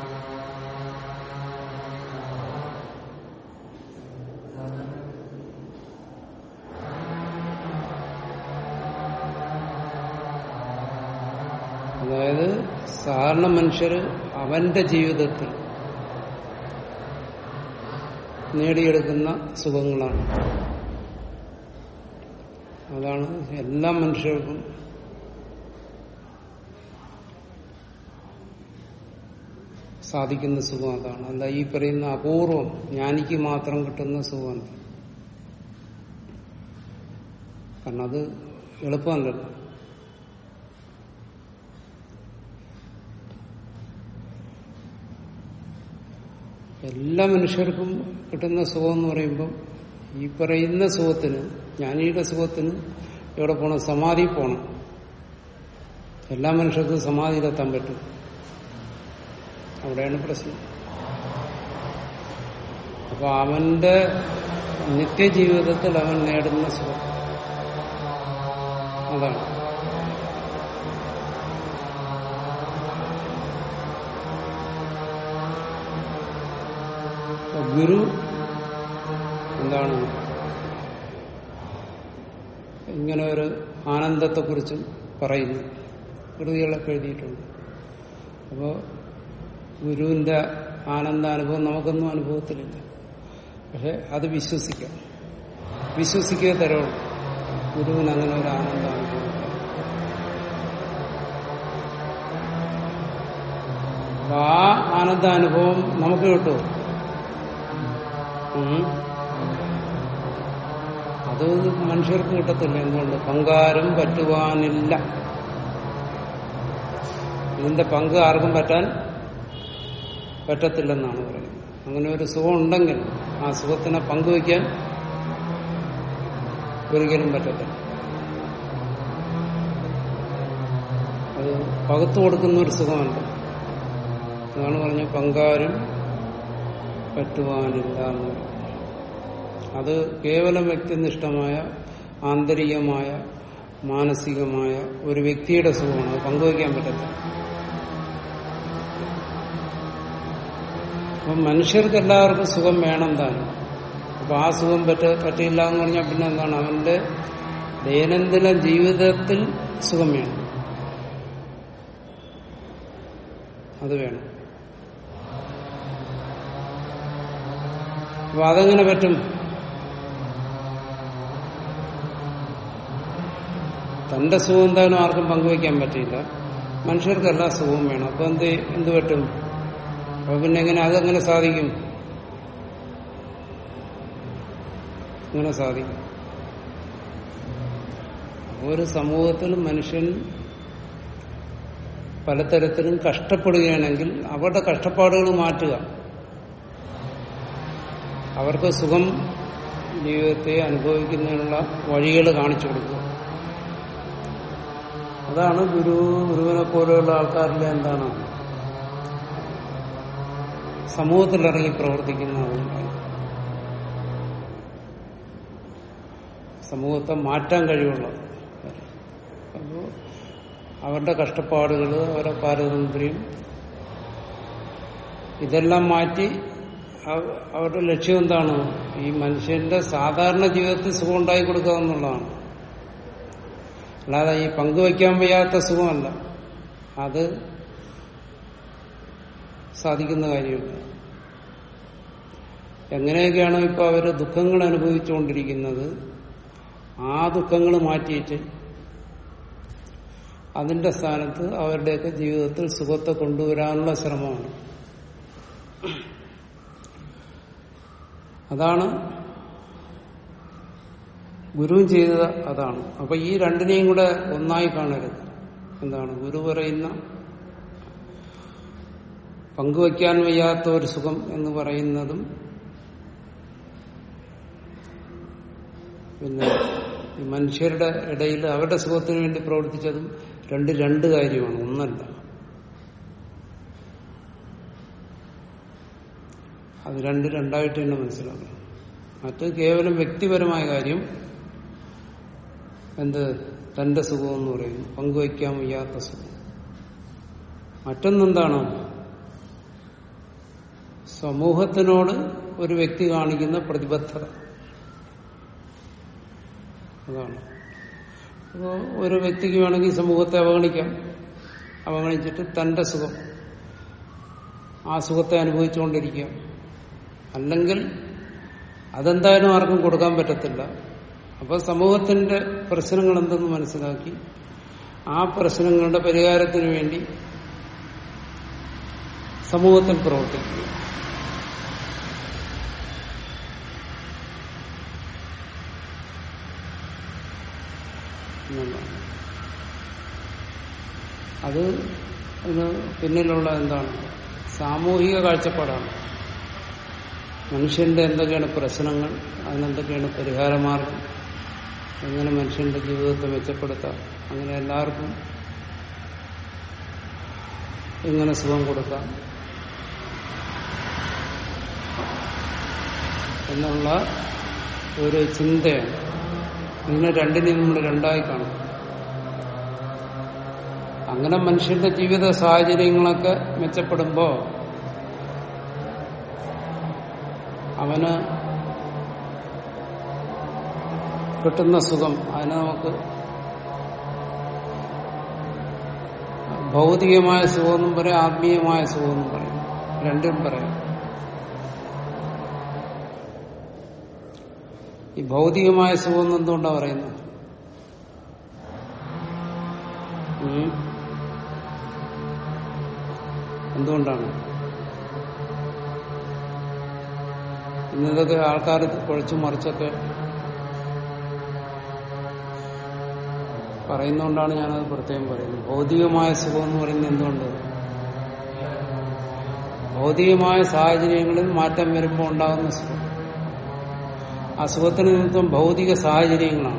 A: അതായത് സാധാരണ മനുഷ്യര് അവന്റെ ജീവിതത്തിൽ നേടിയെടുക്കുന്ന സുഖങ്ങളാണ് അതാണ് എല്ലാ മനുഷ്യർക്കും സാധിക്കുന്ന സുഖം അതാണ് അല്ല ഈ പറയുന്ന അപൂർവം ജ്ഞാനിക്ക് മാത്രം കിട്ടുന്ന സുഖമല്ല കാരണം അത് എളുപ്പമല്ലല്ലോ എല്ലാ മനുഷ്യർക്കും കിട്ടുന്ന സുഖം എന്ന് പറയുമ്പോൾ ഈ പറയുന്ന സുഖത്തിന് ജ്ഞാനിയുടെ സുഖത്തിന് എവിടെ പോകണം സമാധി പോകണം എല്ലാ മനുഷ്യർക്കും സമാധിയിലെത്താൻ പറ്റും അവിടെയാണ് പ്രശ്നം അപ്പൊ അവന്റെ നിത്യജീവിതത്തിൽ അവൻ നേടുന്ന സുഖം അതാണ് അപ്പൊ ഗുരു എന്താണ് ഇങ്ങനെ ഒരു ആനന്ദത്തെക്കുറിച്ചും പറയുന്നു കൃതികളൊക്കെ എഴുതിയിട്ടുണ്ട് അപ്പോൾ ഗുരുവിന്റെ ആനന്ദാനുഭവം നമുക്കൊന്നും അനുഭവത്തിലില്ല പക്ഷെ അത് വിശ്വസിക്കാം വിശ്വസിക്കേ തരുള്ളൂ ഗുരുവിന് അങ്ങനെ ഒരു ആനന്ദാനുഭവം അപ്പൊ ആ ആനന്ദാനുഭവം നമുക്ക് കിട്ടുമോ ഉം. അത് മനുഷ്യർക്ക് കിട്ടത്തില്ല എന്തുകൊണ്ട് പങ്കാരും പറ്റുവാനില്ല ഇതിന്റെ പങ്ക് ആർക്കും പറ്റാൻ പറ്റത്തില്ലെന്നാണ് പറയുന്നത് അങ്ങനെ ഒരു സുഖം ഉണ്ടെങ്കിൽ ആ സുഖത്തിനെ പങ്കുവയ്ക്കാൻ ഒരിക്കലും പറ്റത്തില്ല അത് പകുത്തു കൊടുക്കുന്ന ഒരു സുഖമല്ല അതാണ് പറഞ്ഞ പങ്കാരും പറ്റുവാനില്ല എന്ന് പറയുന്നത് അത് കേവലം വ്യക്തിനിഷ്ഠമായ ആന്തരികമായ മാനസികമായ ഒരു വ്യക്തിയുടെ സുഖമാണ് അത് പങ്കുവയ്ക്കാൻ പറ്റത്തില്ല അപ്പം മനുഷ്യർക്ക് എല്ലാവർക്കും സുഖം വേണം താനും അപ്പൊ ആ സുഖം പറ്റ പറ്റില്ല എന്ന് പറഞ്ഞാൽ പിന്നെ എന്താണ് അവന്റെ ദൈനംദിന ജീവിതത്തിൽ സുഖം വേണം അത് വേണം അപ്പൊ അതെങ്ങനെ പറ്റും തന്റെ സുഖം എന്തായാലും ആർക്കും പങ്കുവയ്ക്കാൻ പറ്റില്ല മനുഷ്യർക്ക് എല്ലാ സുഖവും വേണം അപ്പൊ എന്ത് എന്ത് പറ്റും അപ്പൊ പിന്നെ എങ്ങനെ അതെങ്ങനെ സാധിക്കും എങ്ങനെ സാധിക്കും ഒരു സമൂഹത്തിൽ മനുഷ്യൻ പലതരത്തിലും കഷ്ടപ്പെടുകയാണെങ്കിൽ അവരുടെ കഷ്ടപ്പാടുകൾ മാറ്റുക അവർക്ക് സുഖം ജീവിതത്തെ അനുഭവിക്കുന്നതിനുള്ള വഴികൾ കാണിച്ചു കൊടുക്കുക അതാണ് ഗുരു ഗുരുവിനെ പോലെയുള്ള ആൾക്കാരിലെ എന്താണ് സമൂഹത്തിലിറങ്ങി പ്രവർത്തിക്കുന്ന അതുകൊണ്ടാണ് സമൂഹത്തെ മാറ്റാൻ കഴിവുള്ളത് അപ്പോൾ അവരുടെ കഷ്ടപ്പാടുകൾ അവരുടെ പാരതന്ത്ര്യം ഇതെല്ലാം മാറ്റി അവ- അവരുടെ ലക്ഷ്യം എന്താണ് ഈ മനുഷ്യന്റെ സാധാരണ ജീവിതത്തിൽ സുഖം ഉണ്ടായി കൊടുക്കുക എന്നുള്ളതാണ് അല്ലാതെ ഈ പങ്കുവയ്ക്കാൻ വയ്യാത്ത സുഖമല്ല അത് സാധിക്കുന്ന കാര്യമില്ല എങ്ങനെയൊക്കെയാണോ ഇപ്പൊ അവര് ദുഃഖങ്ങൾ അനുഭവിച്ചുകൊണ്ടിരിക്കുന്നത് ആ ദുഃഖങ്ങൾ മാറ്റിയിട്ട് അതിന്റെ സ്ഥാനത്ത് അവരുടെയൊക്കെ ജീവിതത്തിൽ സുഖത്തെ കൊണ്ടുവരാനുള്ള ശ്രമമാണ് അതാണ് ഗുരുവും ചെയ്തത് അതാണ് അപ്പൊ ഈ രണ്ടിനെയും കൂടെ ഒന്നായി കാണരുത് എന്താണ് ഗുരു പറയുന്ന പങ്കുവയ്ക്കാൻ വയ്യാത്ത ഒരു സുഖം എന്ന് പറയുന്നതും പിന്നെ ഈ മനുഷ്യരുടെ ഇടയിൽ അവരുടെ സുഖത്തിന് വേണ്ടി പ്രവർത്തിച്ചതും രണ്ട് രണ്ട് കാര്യമാണ് ഒന്നല്ല അത് രണ്ട് രണ്ടായിട്ട് തന്നെ മനസ്സിലാക്കണം മറ്റ് കേവലം വ്യക്തിപരമായ കാര്യം എന്ത് തന്റെ സുഖം എന്ന് പറയുന്നു പങ്കുവയ്ക്കാൻ വയ്യാത്ത സുഖം മറ്റൊന്നെന്താണ് സമൂഹത്തിനോട് ഒരു വ്യക്തി കാണിക്കുന്ന പ്രതിബദ്ധത അതാണ് അപ്പോൾ ഒരു വ്യക്തിക്ക് വേണമെങ്കിൽ സമൂഹത്തെ അവഗണിക്കാം അവഗണിച്ചിട്ട് തന്റെ സുഖം ആ സുഖത്തെ അനുഭവിച്ചുകൊണ്ടിരിക്കാം അല്ലെങ്കിൽ അതെന്തായാലും ആർക്കും കൊടുക്കാൻ പറ്റത്തില്ല അപ്പൊ സമൂഹത്തിന്റെ പ്രശ്നങ്ങൾ എന്തെന്ന് മനസ്സിലാക്കി ആ പ്രശ്നങ്ങളുടെ പരിഹാരത്തിന് വേണ്ടി സമൂഹത്തിൽ പ്രവർത്തിക്കുക എന്നുള്ളതാണ് അത് അതിന് പിന്നിലുള്ള എന്താണ് സാമൂഹിക കാഴ്ചപ്പാടാണ് മനുഷ്യന്റെ എന്തൊക്കെയാണ് പ്രശ്നങ്ങൾ അതിനെന്തൊക്കെയാണ് പരിഹാരമാർഗം എങ്ങനെ മനുഷ്യന്റെ ജീവിതത്തെ മെച്ചപ്പെടുത്താം അങ്ങനെ എല്ലാവർക്കും എങ്ങനെ സുഖം കൊടുക്കാം എന്നുള്ള ഒരു ചിന്തയാണ് ഇതിനെ രണ്ടിനെയും നമ്മൾ രണ്ടായി കാണും അങ്ങനെ മനുഷ്യന്റെ ജീവിത സാഹചര്യങ്ങളൊക്കെ മെച്ചപ്പെടുമ്പോ അവന് കിട്ടുന്ന സുഖം അതിനെ നമുക്ക് ഭൗതികമായ സുഖമെന്നും പറയാം ആത്മീയമായ സുഖമെന്നും പറയും രണ്ടും പറയാം ഈ ഭൗതികമായ സുഖം എന്ന് എന്തുകൊണ്ടാ പറയുന്നത് ഉം? എന്തുകൊണ്ടാണ് ഇന്നതൊക്കെ ആൾക്കാർ കുഴച്ചു മറിച്ചൊക്കെ പറയുന്നതുകൊണ്ടാണ് ഞാനത് പ്രത്യേകം പറയുന്നത് ഭൗതികമായ സുഖം എന്ന് പറയുന്നത് എന്തുകൊണ്ട് ഭൗതികമായ സാഹചര്യങ്ങളിൽ മാറ്റം വരുമ്പോൾ ഉണ്ടാകുന്ന സുഖം ആ സുഖത്തിന് നിമിത്തം ഭൗതിക സാഹചര്യങ്ങളാണ്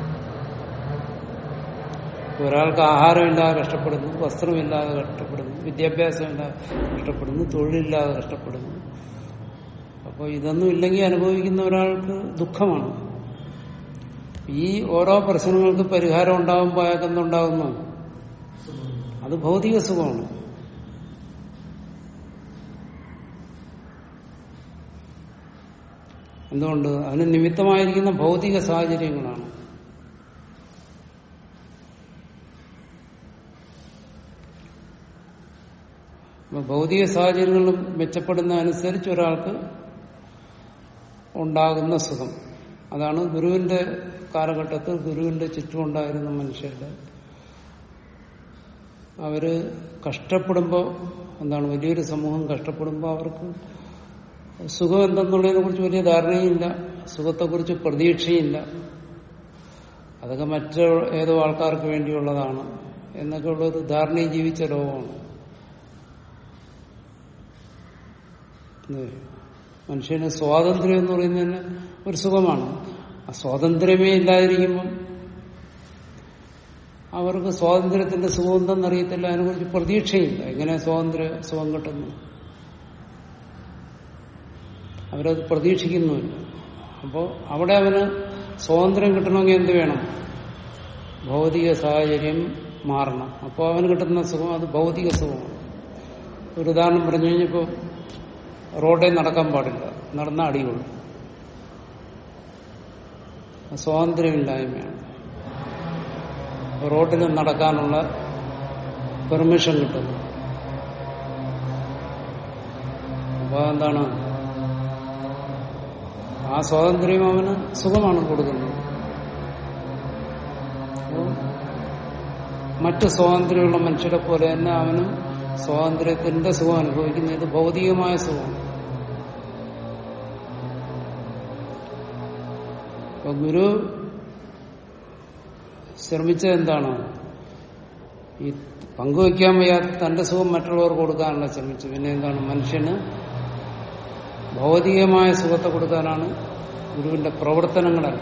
A: ഒരാൾക്ക് ആഹാരമില്ലാതെ കഷ്ടപ്പെടുന്നു വസ്ത്രമില്ലാതെ കഷ്ടപ്പെടുന്നു വിദ്യാഭ്യാസമില്ലാതെ കഷ്ടപ്പെടുന്നു തൊഴിലില്ലാതെ കഷ്ടപ്പെടുന്നു അപ്പോൾ ഇതൊന്നും ഇല്ലെങ്കിൽ അനുഭവിക്കുന്ന ഒരാൾക്ക് ദുഃഖമാണ് ഈ ഓരോ പ്രശ്നങ്ങൾക്ക് പരിഹാരം ഉണ്ടാകുമ്പോൾ അയാൾക്ക് എന്തുണ്ടാകുന്നു അത് ഭൗതിക സുഖമാണ് എന്തുകൊണ്ട് അതിന് നിമിത്തമായിരിക്കുന്ന ഭൗതിക സാഹചര്യങ്ങളാണ് അപ്പൊ ഭൗതിക സാഹചര്യങ്ങൾ മെച്ചപ്പെടുന്ന അനുസരിച്ച് ഒരാൾക്ക് ഉണ്ടാകുന്ന സുഖം അതാണ് ഗുരുവിന്റെ കാലഘട്ടത്തിൽ ഗുരുവിന്റെ ചുറ്റുമുണ്ടായിരുന്ന മനുഷ്യരുടെ അവര് കഷ്ടപ്പെടുമ്പോൾ എന്താണ് വലിയൊരു സമൂഹം കഷ്ടപ്പെടുമ്പോൾ അവർക്ക് സുഖം എന്തെന്നുള്ളതിനെ കുറിച്ച് വലിയ ധാരണയില്ല സുഖത്തെക്കുറിച്ച് പ്രതീക്ഷയില്ല അതൊക്കെ മറ്റു ഏതോ ആൾക്കാർക്ക് വേണ്ടിയുള്ളതാണ് എന്നൊക്കെ ഉള്ളൊരു ധാരണയിൽ ജീവിച്ച ലോകമാണ് മനുഷ്യന് സ്വാതന്ത്ര്യം എന്ന് പറയുന്നതിന് ഒരു സുഖമാണ് ആ സ്വാതന്ത്ര്യമേ ഇല്ലാതിരിക്കുമ്പം അവർക്ക് സ്വാതന്ത്ര്യത്തിന്റെ സുഖം എന്തെന്നറിയത്തില്ല അതിനെക്കുറിച്ച് പ്രതീക്ഷയില്ല എങ്ങനെ സ്വാതന്ത്ര്യ സുഖം കിട്ടുന്നു അവരത് പ്രതീക്ഷിക്കുന്നുമില്ല അപ്പോൾ അവിടെ അവന് സ്വാതന്ത്ര്യം കിട്ടണമെങ്കിൽ എന്ത് വേണം ഭൗതിക സാഹചര്യം മാറണം അപ്പോൾ അവന് കിട്ടുന്ന സുഖം അത് ഭൗതിക സുഖമാണ് ഒരു ഉദാഹരണം പറഞ്ഞു കഴിഞ്ഞപ്പോൾ റോഡിൽ നടക്കാൻ പാടില്ല നടന്ന അടികൊള്ളും സ്വാതന്ത്ര്യമില്ലായ്മയാണ് റോഡിൽ നടക്കാനുള്ള പെർമിഷൻ കിട്ടുന്നു അപ്പൊ എന്താണ് ആ സ്വാതന്ത്ര്യം അവന് സുഖമാണ് കൊടുക്കുന്നത് അപ്പോൾ മറ്റു സ്വാതന്ത്ര്യമുള്ള മനുഷ്യരെ പോലെ തന്നെ അവനും സ്വാതന്ത്ര്യത്തിന്റെ സുഖം അനുഭവിക്കുന്നത് ഇത് ഭൗതികമായ സുഖമാണ് അപ്പൊ ഗുരു ശ്രമിച്ചത് എന്താണ് ഈ പങ്കുവയ്ക്കാൻ വയ്യാത്ത തന്റെ സുഖം മറ്റുള്ളവർക്ക് കൊടുക്കാനുള്ള ശ്രമിച്ചു പിന്നെ എന്താണ് മനുഷ്യന് ഭൗതികമായ സുഖത്തെ കൊടുക്കാനാണ് ഗുരുവിന്റെ പ്രവർത്തനങ്ങളല്ല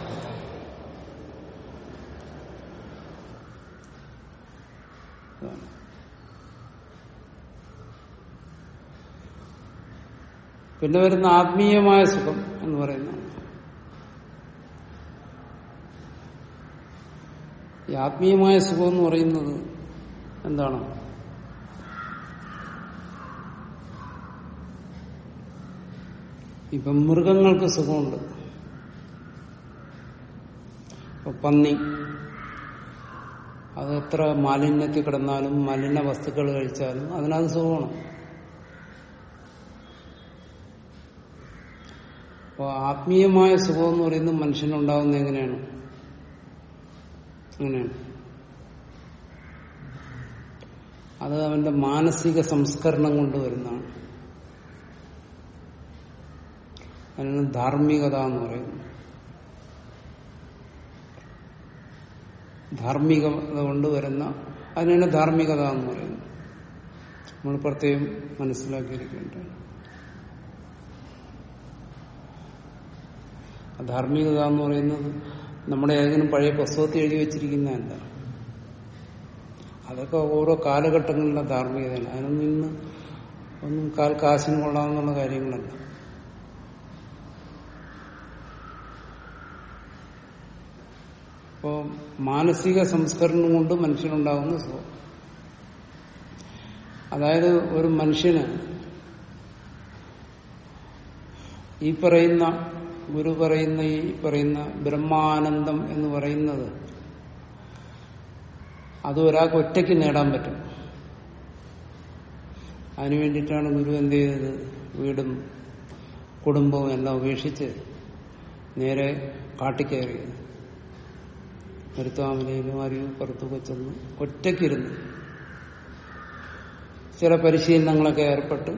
A: പിന്നെ വരുന്ന ആത്മീയമായ സുഖം എന്ന് പറയുന്നതാണ് ഈ ആത്മീയമായ സുഖം എന്ന് പറയുന്നത് എന്താണ് ഇപ്പം മൃഗങ്ങൾക്ക് സുഖമുണ്ട് ഇപ്പൊ പന്നി അത് എത്ര മാലിന്യത്തിൽ കിടന്നാലും മലിന വസ്തുക്കൾ കഴിച്ചാലും അതിനത് സുഖമാണ് അപ്പോൾ ആത്മീയമായ സുഖം എന്ന് പറയുന്നത് മനുഷ്യനുണ്ടാകുന്നത് എങ്ങനെയാണ് അങ്ങനെയാണ് അത് അവന്റെ മാനസിക സംസ്കരണം കൊണ്ടുവരുന്നതാണ് അതിനാണ് ധാർമ്മികത എന്ന് പറയുന്നത് ധാർമ്മികത കൊണ്ടുവരുന്ന അതിനാണ് ധാർമ്മികത എന്ന് പറയുന്നത് നമ്മൾ പ്രത്യേകം മനസ്സിലാക്കിയിരിക്കേണ്ടത് ധാർമ്മികത എന്ന് പറയുന്നത് നമ്മുടെ ഏതെങ്കിലും പഴയ പുസ്തകത്തിൽ എഴുതി വെച്ചിരിക്കുന്നതല്ല അതൊക്കെ ഓരോ കാലഘട്ടങ്ങളിലെ ധാർമ്മികതയാണ് അതിനൊന്നും ഇന്ന് ഒന്നും കാൽ കാശിന് കൊള്ളാമെന്നുള്ള കാര്യങ്ങളല്ല അപ്പോൾ മാനസിക സംസ്കരണം കൊണ്ട് മനുഷ്യനുണ്ടാകുന്ന സുഖം അതായത് ഒരു മനുഷ്യന് ഈ പറയുന്ന ഗുരു പറയുന്ന ഈ പറയുന്ന ബ്രഹ്മാനന്ദം എന്ന് പറയുന്നത് അത് ഒരാൾക്ക് ഒറ്റയ്ക്ക് നേടാൻ പറ്റും അതിനു വേണ്ടിയിട്ടാണ് ഗുരു എന്ത് ചെയ്തത് വീടും കുടുംബവും എല്ലാം ഉപേക്ഷിച്ച് നേരെ കാട്ടിക്കയറിയത് മരുത്താമലയിലും അറിവ് പുറത്തൊക്കെ ചെന്ന് ഒറ്റയ്ക്കിരുന്നു ചില പരിശീലനങ്ങളൊക്കെ ഏർപ്പെട്ട്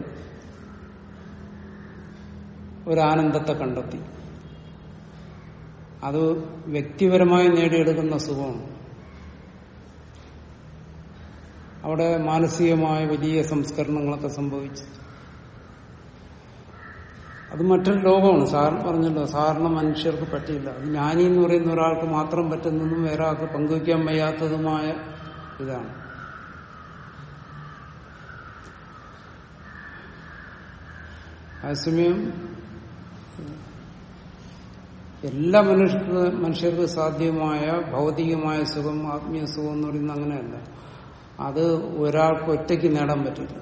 A: ഒരു ആനന്ദത്തെ കണ്ടെത്തി അത് വ്യക്തിപരമായി നേടിയെടുക്കുന്ന സുഖമാണ് അവിടെ മാനസികമായ വലിയ സംസ്കരണങ്ങളൊക്കെ സംഭവിച്ചു അത് മറ്റൊരു ലോകമാണ് സാർ പറഞ്ഞല്ലോ സാധാരണ മനുഷ്യർക്ക് പറ്റില്ല അത് ജ്ഞാനി എന്ന് പറയുന്ന ഒരാൾക്ക് മാത്രം പറ്റുന്നതും വേറെ ആൾക്ക് പങ്കുവയ്ക്കാൻ വയ്യാത്തതുമായ ഇതാണ് അതേസമയം എല്ലാ മനുഷ്യർക്ക് മനുഷ്യർക്ക് സാധ്യമായ ഭൗതികമായ സുഖം ആത്മീയ സുഖം എന്ന് പറയുന്നത് അങ്ങനെയല്ല അത് ഒരാൾക്ക് ഒറ്റയ്ക്ക് നേടാൻ പറ്റില്ല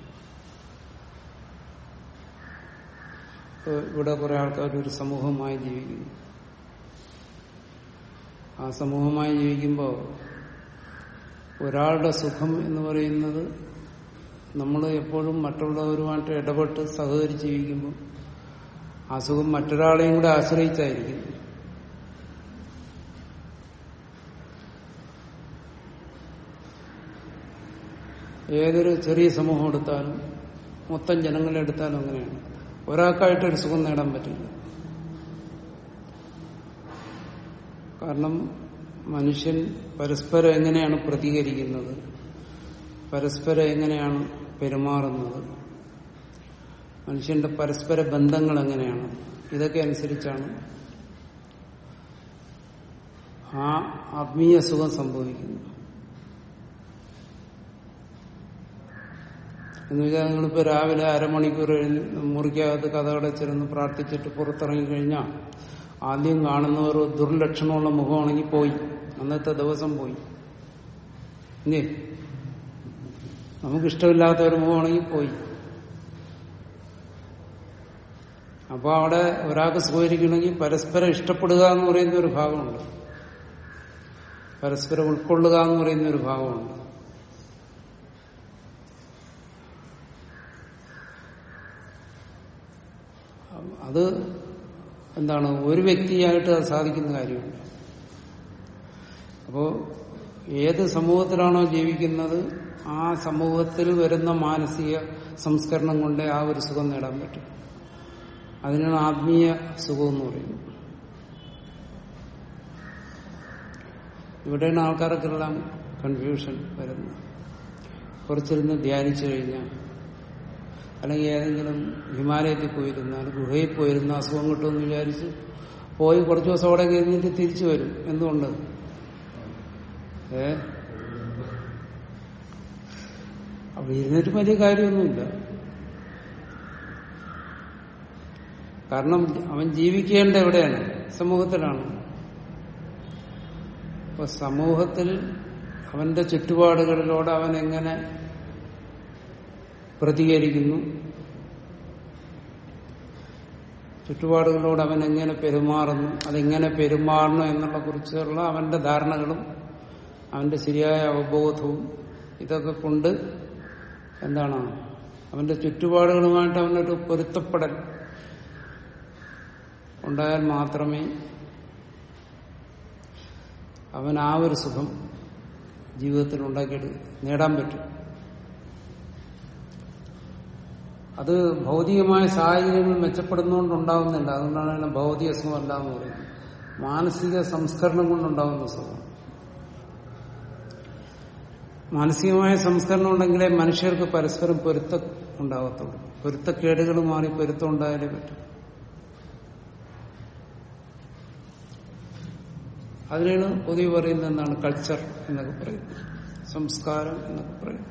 A: ഇപ്പൊ ഇവിടെ കുറെ ആൾക്കാർ ഒരു സമൂഹമായി ജീവിക്കുന്നു ആ സമൂഹമായി ജീവിക്കുമ്പോൾ ഒരാളുടെ സുഖം എന്ന് പറയുന്നത് നമ്മൾ എപ്പോഴും മറ്റുള്ളവരുമായിട്ട് ഇടപെട്ട് സഹകരിച്ച് ജീവിക്കുമ്പോൾ ആ സുഖം മറ്റൊരാളെയും കൂടെ ആശ്രയിച്ചായിരിക്കും ഏതൊരു ചെറിയ സമൂഹം എടുത്താലും മൊത്തം ജനങ്ങളെ എടുത്താലും അങ്ങനെയാണ് ഒരാൾക്കായിട്ടൊരു സുഖം നേടാൻ പറ്റില്ല കാരണം മനുഷ്യൻ പരസ്പരം എങ്ങനെയാണ് പ്രതികരിക്കുന്നത് പരസ്പരം എങ്ങനെയാണ് പെരുമാറുന്നത് മനുഷ്യന്റെ പരസ്പര ബന്ധങ്ങൾ എങ്ങനെയാണ് ഇതൊക്കെ അനുസരിച്ചാണ് ആ ആത്മീയ സുഖം സംഭവിക്കുന്നത് എന്നുവെച്ചാൽ നിങ്ങളിപ്പോ രാവിലെ അരമണിക്കൂർ എഴുന്ന- മുറിക്കകത്ത് കഥകടച്ചിരുന്ന് പ്രാർത്ഥിച്ചിട്ട് പുറത്തിറങ്ങി കഴിഞ്ഞാൽ ആദ്യം കാണുന്നവർ ദുർലക്ഷണമുള്ള മുഖമാണെങ്കിൽ പോയി അന്നത്തെ ദിവസം പോയി ഇല്ലേ നമുക്കിഷ്ടമില്ലാത്ത ഒരു മുഖമാണെങ്കിൽ പോയി അപ്പൊ അവിടെ ഒരാൾക്ക് സ്വീകരിക്കണമെങ്കിൽ പരസ്പരം ഇഷ്ടപ്പെടുക എന്ന് പറയുന്ന ഒരു ഭാഗമുണ്ട് പരസ്പരം ഉൾക്കൊള്ളുക എന്ന് പറയുന്ന ഒരു ഭാഗമുണ്ട് അത് എന്താണ് ഒരു വ്യക്തിയായിട്ട് അത് സാധിക്കുന്ന കാര്യമല്ല അപ്പോ ഏത് സമൂഹത്തിലാണോ ജീവിക്കുന്നത് ആ സമൂഹത്തിൽ വരുന്ന മാനസിക സംസ്കരണം കൊണ്ട് ആ ഒരു സുഖം നേടാൻ പറ്റും അതിനാണ് ആത്മീയ സുഖം എന്ന് പറയുന്നത് ഇവിടെയാണ് ആൾക്കാർക്കെല്ലാം കൺഫ്യൂഷൻ വരുന്നത് കുറച്ചിരുന്ന് ധ്യാനിച്ചു കഴിഞ്ഞാൽ അല്ലെങ്കിൽ ഏതെങ്കിലും ഹിമാലയത്തിൽ പോയിരുന്നാൽ ഗുഹയിൽ പോയിരുന്ന അസുഖം കിട്ടുമെന്ന് വിചാരിച്ച് പോയി കുറച്ച് ദിവസം അവിടെ കഴിഞ്ഞിട്ട് തിരിച്ചു വരും എന്തുകൊണ്ട് ഏ അവിടെ ഇരുന്നിട്ട് വലിയ കാര്യമൊന്നുമില്ല കാരണം അവൻ ജീവിക്കേണ്ട എവിടെയാണ് സമൂഹത്തിലാണ് അപ്പൊ സമൂഹത്തിൽ അവന്റെ ചുറ്റുപാടുകളിലൂടെ അവൻ എങ്ങനെ പ്രതികരിക്കുന്നു ചുറ്റുപാടുകളോട് അവൻ എങ്ങനെ പെരുമാറുന്നു അതെങ്ങനെ പെരുമാറണം എന്നുള്ള കുറിച്ചുള്ള അവന്റെ ധാരണകളും അവന്റെ ശരിയായ അവബോധവും ഇതൊക്കെ കൊണ്ട് എന്താണ് അവന്റെ ചുറ്റുപാടുകളുമായിട്ട് അവനൊരു പൊരുത്തപ്പെടൽ ഉണ്ടായാൽ മാത്രമേ അവൻ ആ ഒരു സുഖം ജീവിതത്തിൽ ഉണ്ടാക്കിയിട്ട് നേടാൻ പറ്റും അത് ഭൗതികമായ സാഹചര്യങ്ങൾ മെച്ചപ്പെടുന്നതുകൊണ്ടുണ്ടാകുന്നില്ല അതുകൊണ്ടാണ് അതിനെ ഭൗതിക സുഖമല്ല എന്ന് പറയുന്നത് മാനസിക സംസ്കരണം കൊണ്ടുണ്ടാകുന്ന സുഖം മാനസികമായ സംസ്കരണം ഉണ്ടെങ്കിലേ മനുഷ്യർക്ക് പരസ്പരം പൊരുത്തം ഉണ്ടാകത്തുള്ളൂ പൊരുത്തക്കേടുകൾ മാറി പൊരുത്തം ഉണ്ടായാലേ പറ്റും അതിനാണ് പൊതുവെ പറയുന്നത് എന്താണ് കൾച്ചർ എന്നൊക്കെ പറയുന്നത് സംസ്കാരം എന്നൊക്കെ പറയുന്നത്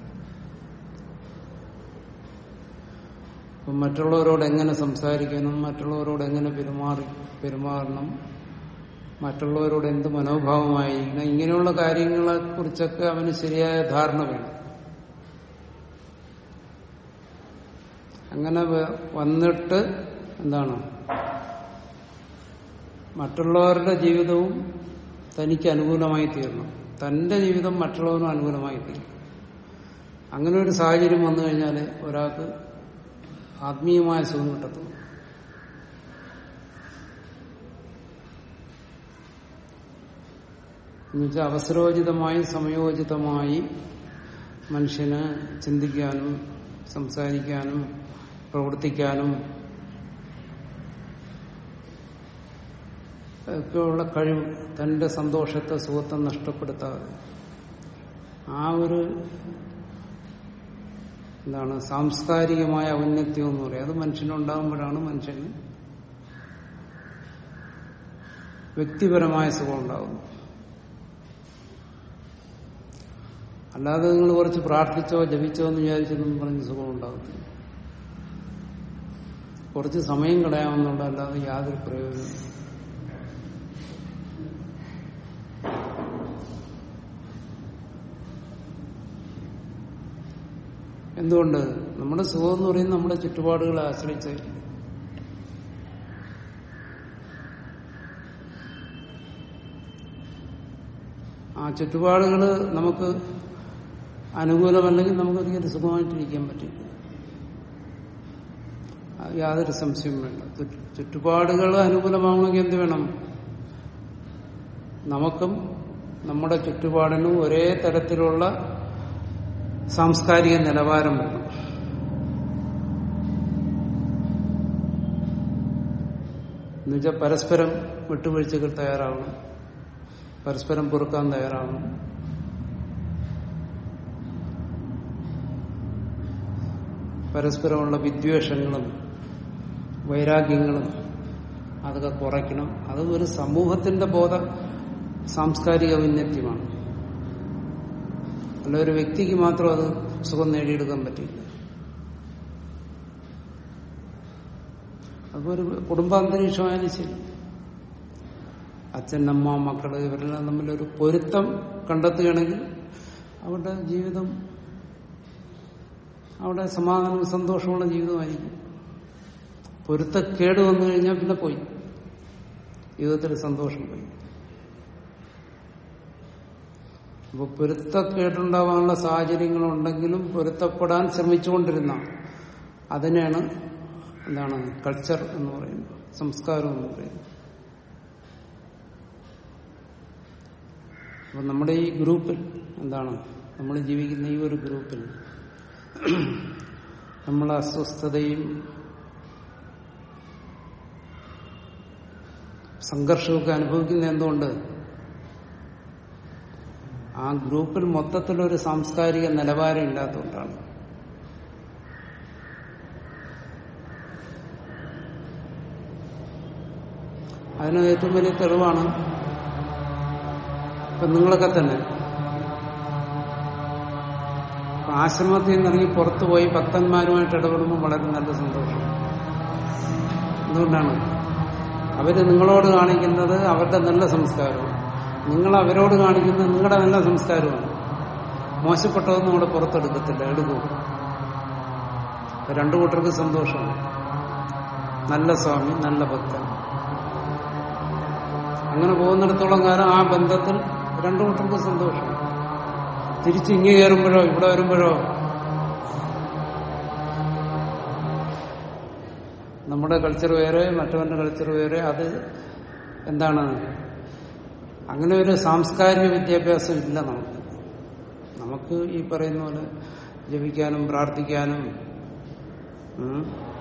A: അപ്പം മറ്റുള്ളവരോട് എങ്ങനെ സംസാരിക്കണം മറ്റുള്ളവരോട് എങ്ങനെ പെരുമാറി പെരുമാറണം മറ്റുള്ളവരോട് എന്ത് മനോഭാവമായിരിക്കണം ഇങ്ങനെയുള്ള കാര്യങ്ങളെ കുറിച്ചൊക്കെ അവന് ശരിയായ ധാരണ വേണം അങ്ങനെ വ- വന്നിട്ട് എന്താണ് മറ്റുള്ളവരുടെ ജീവിതവും തനിക്ക് അനുകൂലമായി തീരണം തന്റെ ജീവിതം മറ്റുള്ളവരും അനുകൂലമായി തീരും അങ്ങനെ ഒരു സാഹചര്യം വന്നു കഴിഞ്ഞാൽ ഒരാൾക്ക് ആത്മീയമായ സുഖം കിട്ടത്തുള്ളൂ എന്നുവെച്ചാൽ അവസരോചിതമായി സമയോചിതമായി മനുഷ്യന് ചിന്തിക്കാനും സംസാരിക്കാനും പ്രവർത്തിക്കാനും ഒക്കെയുള്ള കഴിവ് തന്റെ സന്തോഷത്തെ സുഖത്തെ നഷ്ടപ്പെടുത്താതെ ആ ഒരു എന്താണ് സാംസ്കാരികമായ ഔന്നത്യം എന്ന് പറയും അത് മനുഷ്യനുണ്ടാകുമ്പോഴാണ് മനുഷ്യന് വ്യക്തിപരമായ സുഖം ഉണ്ടാകുന്നത് അല്ലാതെ നിങ്ങൾ കുറച്ച് പ്രാർത്ഥിച്ചോ ജപിച്ചോ എന്ന് വിചാരിച്ചെന്നും പറഞ്ഞ് സുഖം ഉണ്ടാകുന്നില്ല കുറച്ച് സമയം കളയാമെന്നുള്ള അല്ലാതെ യാതൊരു പ്രയോജനവും എന്തുകൊണ്ട് നമ്മുടെ സുഖം എന്ന് പറയുന്നത് നമ്മുടെ ചുറ്റുപാടുകളെ ആശ്രയിച്ചായിരിക്കും ആ ചുറ്റുപാടുകൾ നമുക്ക് അനുകൂലമല്ലെങ്കിൽ നമുക്കൊരിക്കലും സുഖമായിട്ടിരിക്കാൻ പറ്റില്ല അത് യാതൊരു സംശയവും വേണ്ട ചു- ചുറ്റുപാടുകൾ അനുകൂലമാവണമെങ്കിൽ എന്ത് വേണം നമുക്കും നമ്മുടെ ചുറ്റുപാടിനും ഒരേ തരത്തിലുള്ള സാംസ്കാരിക നിലവാരം വേണം എന്നുവെച്ചാൽ പരസ്പരം വിട്ടുവീഴ്ചകൾ തയ്യാറാവണം പരസ്പരം പൊറുക്കാൻ തയ്യാറാവണം പരസ്പരമുള്ള വിദ്വേഷങ്ങളും വൈരാഗ്യങ്ങളും അതൊക്കെ കുറയ്ക്കണം അത് ഒരു സമൂഹത്തിന്റെ ബോധ സാംസ്കാരിക ഔന്നത്യമാണ് അല്ല ഒരു വ്യക്തിക്ക് മാത്രം അത് സുഖം നേടിയെടുക്കാൻ പറ്റില്ല അതൊരു കുടുംബാന്തരീക്ഷമായാലും ശരി അച്ഛൻ അമ്മ മക്കള് ഇവരെല്ലാം തമ്മിലൊരു പൊരുത്തം കണ്ടെത്തുകയാണെങ്കിൽ അവരുടെ ജീവിതം അവിടെ സമാധാനവും സന്തോഷമുള്ള ജീവിതമായിരിക്കും പൊരുത്തക്കേട് വന്നു കഴിഞ്ഞാൽ പിന്നെ പോയി ജീവിതത്തിൽ സന്തോഷം പോയി അപ്പൊ പൊരുത്തക്കേടുണ്ടാവാനുള്ള സാഹചര്യങ്ങളുണ്ടെങ്കിലും പൊരുത്തപ്പെടാൻ ശ്രമിച്ചുകൊണ്ടിരുന്ന അതിനെയാണ് എന്താണ് കൾച്ചർ എന്ന് പറയുന്നത് സംസ്കാരം എന്ന് പറയുന്നത് അപ്പൊ നമ്മുടെ ഈ ഗ്രൂപ്പിൽ എന്താണ് നമ്മൾ ജീവിക്കുന്ന ഈ ഒരു ഗ്രൂപ്പിൽ നമ്മൾ അസ്വസ്ഥതയും സംഘർഷമൊക്കെ അനുഭവിക്കുന്ന എന്തുകൊണ്ട് ആ ഗ്രൂപ്പിൽ മൊത്തത്തിലൊരു സാംസ്കാരിക നിലവാരം ഇല്ലാത്തതുകൊണ്ടാണ് അതിന് ഏറ്റവും വലിയ തെളിവാണ് ഇപ്പൊ നിങ്ങളൊക്കെ തന്നെ ഇപ്പൊ ആശ്രമത്തിൽ നിന്ന് ഇറങ്ങി പുറത്തുപോയി ഭക്തന്മാരുമായിട്ട് ഇടപെടുമ്പോൾ വളരെ നല്ല സന്തോഷം എന്തുകൊണ്ടാണ് അവര് നിങ്ങളോട് കാണിക്കുന്നത് അവരുടെ നല്ല സംസ്കാരവും നിങ്ങൾ അവരോട് കാണിക്കുന്നത് നിങ്ങളുടെ നല്ല സംസ്കാരമാണ് മോശപ്പെട്ടതൊന്നും അവിടെ പുറത്തെടുക്കത്തില്ല എടുക്കും രണ്ടു കൂട്ടർക്ക് സന്തോഷമാണ് നല്ല സ്വാമി നല്ല ഭക്തൻ അങ്ങനെ പോകുന്നിടത്തോളം കാലം ആ ബന്ധത്തിൽ രണ്ടു കൂട്ടർക്ക് സന്തോഷം തിരിച്ച് ഇങ്ങ് കയറുമ്പോഴോ ഇവിടെ വരുമ്പോഴോ നമ്മുടെ കൾച്ചർ വേറെ മറ്റവന്റെ കൾച്ചർ വേറെ അത് എന്താണ് അങ്ങനെ ഒരു സാംസ്കാരിക വിദ്യാഭ്യാസം ഇല്ല നമുക്ക് നമുക്ക് ഈ പറയുന്ന പോലെ ജപിക്കാനും പ്രാർത്ഥിക്കാനും ഉം,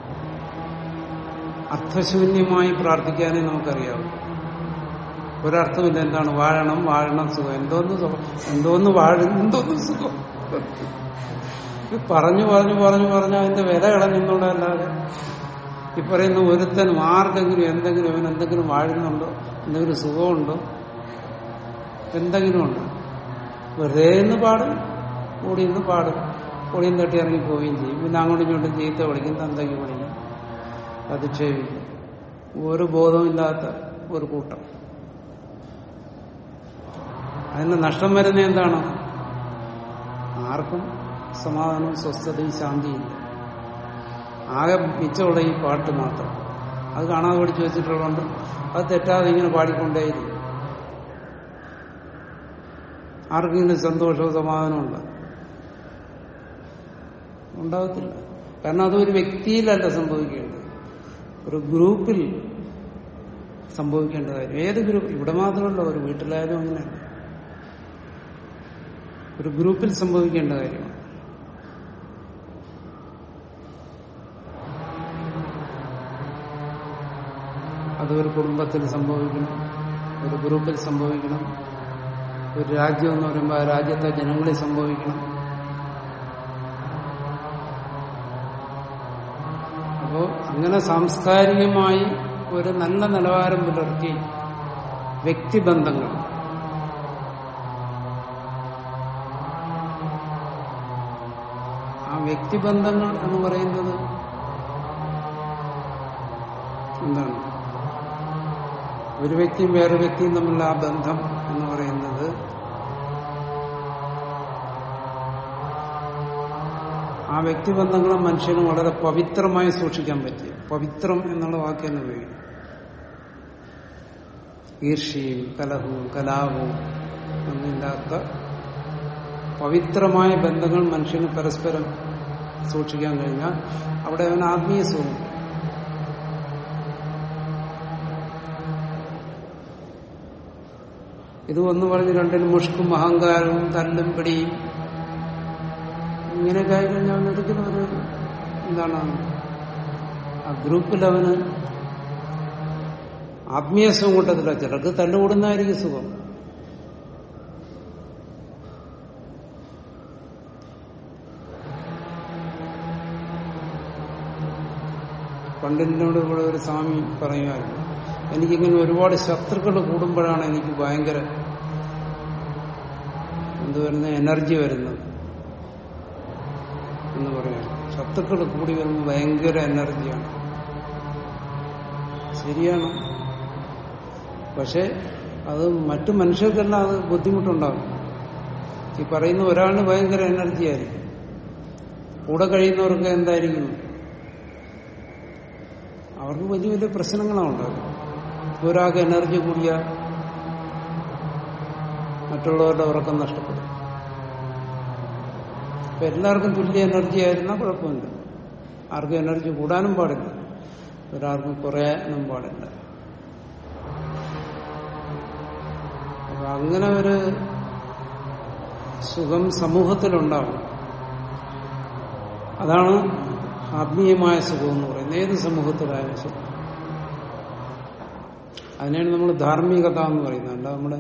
A: അർത്ഥശൂന്യമായി പ്രാർത്ഥിക്കാനേ നമുക്കറിയാവൂ ഒരർത്ഥമില്ല എന്താണ് വാഴണം വാഴണം സുഖം എന്തോന്ന് സുഖം എന്തോന്ന് വാഴും എന്തോന്ന് സുഖം ഇത് പറഞ്ഞു പറഞ്ഞു പറഞ്ഞു പറഞ്ഞു അതിന്റെ വില കളഞ്ഞെന്നുള്ളതല്ലാതെ ഈ പറയുന്ന ഒരുത്തനും ആർക്കെങ്കിലും എന്തെങ്കിലും അവൻ എന്തെങ്കിലും വാഴുന്നുണ്ടോ എന്തെങ്കിലും സുഖമുണ്ടോ എന്തെങ്കിലും ഉണ്ടോ വെറുതെ ഇന്ന് പാടും കൂടി ഇന്ന് പാടും കൂടിയും തട്ടി ഇറങ്ങി പോവുകയും ചെയ്യും പിന്നെ അങ്ങോട്ടും ഇങ്ങോട്ടും ചീത്ത വിളിക്കും തന്തയ്ക്ക് വിളിക്കും അധിക്ഷേപിക്കും ഒരു ബോധമില്ലാത്ത ഒരു കൂട്ടം അതിന് നഷ്ടം വരുന്ന എന്താണ് ആർക്കും സമാധാനവും സ്വസ്ഥതയും ശാന്തിയില്ല ആകെ മിച്ചമുള്ള ഈ പാട്ട് മാത്രം അത് കാണാതെ പഠിച്ചു വെച്ചിട്ടുള്ളതുകൊണ്ട് അത് തെറ്റാതെ ഇങ്ങനെ പാടിക്കൊണ്ടേയിരിക്കും ആർക്കെങ്കിലും സന്തോഷവും സമാധാനവും ഉണ്ടോ ഉണ്ടാകത്തില്ല കാരണം അതൊരു വ്യക്തിയിലല്ല സംഭവിക്കേണ്ടത് ഒരു ഗ്രൂപ്പിൽ സംഭവിക്കേണ്ട കാര്യം ഏത് ഗ്രൂപ്പ് ഇവിടെ മാത്രമല്ല ഒരു വീട്ടിലായാലും അങ്ങനെയല്ല ഒരു ഗ്രൂപ്പിൽ സംഭവിക്കേണ്ട കാര്യമാണ് അത് ഒരു കുടുംബത്തിൽ സംഭവിക്കണം ഒരു ഗ്രൂപ്പിൽ സംഭവിക്കണം ഒരു രാജ്യം എന്ന് പറയുമ്പോൾ ആ രാജ്യത്തെ ജനങ്ങളിൽ സംഭവിക്കണം അപ്പോ അങ്ങനെ സാംസ്കാരികമായി ഒരു നല്ല നിലവാരം പുലർത്തി വ്യക്തിബന്ധങ്ങൾ ആ വ്യക്തിബന്ധങ്ങൾ എന്ന് പറയുന്നത് എന്താണ് ഒരു വ്യക്തിയും വേറെ വ്യക്തിയും തമ്മിലുള്ള ആ ബന്ധം എന്ന് പറയുന്നത് ആ വ്യക്തിബന്ധങ്ങളെ മനുഷ്യന് വളരെ പവിത്രമായി സൂക്ഷിക്കാൻ പറ്റി പവിത്രം എന്നുള്ള വാക്ക് തന്നെ ഉപയോഗിക്കും ഈർഷ്യയും കലഹവും കലാപവും ഒന്നുമില്ലാത്ത പവിത്രമായ ബന്ധങ്ങൾ മനുഷ്യന് പരസ്പരം സൂക്ഷിക്കാൻ കഴിഞ്ഞാൽ അവിടെ അവൻ ആത്മീയ സുഖം ഇത് വന്നു പറഞ്ഞ് രണ്ടിനും മുഷ്കും അഹങ്കാരവും തല്ലും പിടിയും ഇങ്ങനെയൊക്കെ ആയി കഴിഞ്ഞാൽ അവൻ ഒരിക്കലും ഒരു എന്താണ് ആ ഗ്രൂപ്പിൽ അവന് ആത്മീയ സുഖം കൂട്ടത്തില്ല ചിലർക്ക് തല്ലുകൂടുന്നതായിരിക്കും സുഖം പണ്ടിനോട് ഇവിടെ ഒരു സ്വാമി പറയുമായിരുന്നു എനിക്കിങ്ങനെ ഒരുപാട് ശത്രുക്കൾ കൂടുമ്പോഴാണ് എനിക്ക് ഭയങ്കര എന്ത് വരുന്ന എനർജി വരുന്നത് എന്ന് പറയാം ശത്രുക്കൾ കൂടി വരുമ്പോൾ ഭയങ്കര എനർജിയാണ് ശരിയാണ് പക്ഷെ അത് മറ്റു മനുഷ്യർക്കെല്ലാം അത് ബുദ്ധിമുട്ടുണ്ടാകും ഈ പറയുന്ന ഒരാളിന് ഭയങ്കര എനർജി ആയിരിക്കും കൂടെ കഴിയുന്നവർക്ക് എന്തായിരിക്കും അവർക്ക് വലിയ വലിയ പ്രശ്നങ്ങളാണ് ഉണ്ടാകും ഒരാൾക്ക് എനർജി കൂടിയാൽ മറ്റുള്ളവരുടെ ഉറക്കം നഷ്ടപ്പെടും അപ്പൊ എല്ലാവർക്കും തുല്യ എനർജി ആയിരുന്നാൽ കുഴപ്പമില്ല ആർക്കും എനർജി കൂടാനും പാടില്ല ഒരാൾക്കും കുറയാനും പാടില്ല അപ്പൊ അങ്ങനെ ഒരു സുഖം സമൂഹത്തിലുണ്ടാവും അതാണ് ആത്മീയമായ സുഖം എന്ന് പറയുന്നത് ഏത് സമൂഹത്തിലായാലും ശരി അതിനാണ് നമ്മൾ ധാർമ്മികത എന്ന് പറയുന്നത് അല്ല നമ്മുടെ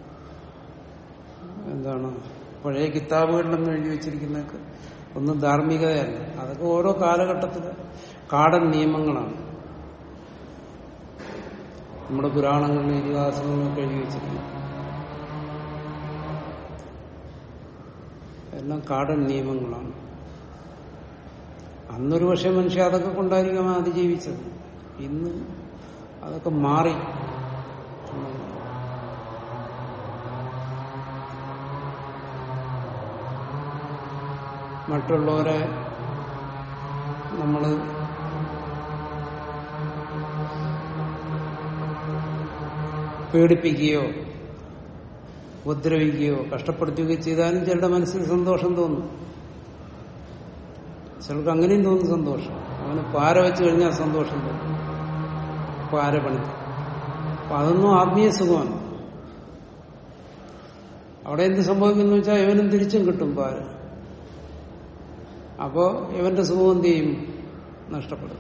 A: എന്താണ് പഴയ കിതാബുകളിലൊന്നും എഴുതി വെച്ചിരിക്കുന്നതൊക്കെ ഒന്നും ധാർമ്മികതയല്ല അതൊക്കെ ഓരോ കാലഘട്ടത്തിലെ കാടൻ നിയമങ്ങളാണ് നമ്മുടെ പുരാണങ്ങളിലും ഇതിഹാസങ്ങളിലൊക്കെ എഴുതി വെച്ചിരിക്കുന്നത് എല്ലാം കാടൻ നിയമങ്ങളാണ് അന്നൊരു പക്ഷെ മനുഷ്യ അതൊക്കെ കൊണ്ടായിരിക്കും അതിജീവിച്ചത് ഇന്ന് അതൊക്കെ മാറി മറ്റുള്ളവരെ നമ്മൾ പേടിപ്പിക്കുകയോ ഉപദ്രവിക്കുകയോ കഷ്ടപ്പെടുത്തുകയോ ചെയ്താലും ചിലരുടെ മനസ്സിൽ സന്തോഷം തോന്നും ചിലർക്ക് അങ്ങനെയും തോന്നും സന്തോഷം അവന് പാര വെച്ച് കഴിഞ്ഞാൽ സന്തോഷം തോന്നും പാര പണി അപ്പൊ അതൊന്നും ആത്മീയ സുഖമാണ് അവിടെ എന്ത് സംഭവിക്കുന്നു വെച്ചാൽ ഇവനും തിരിച്ചും കിട്ടും പാര അപ്പോ ഇവന്റെ സുഖം എന്ത് ചെയ്യും നഷ്ടപ്പെടും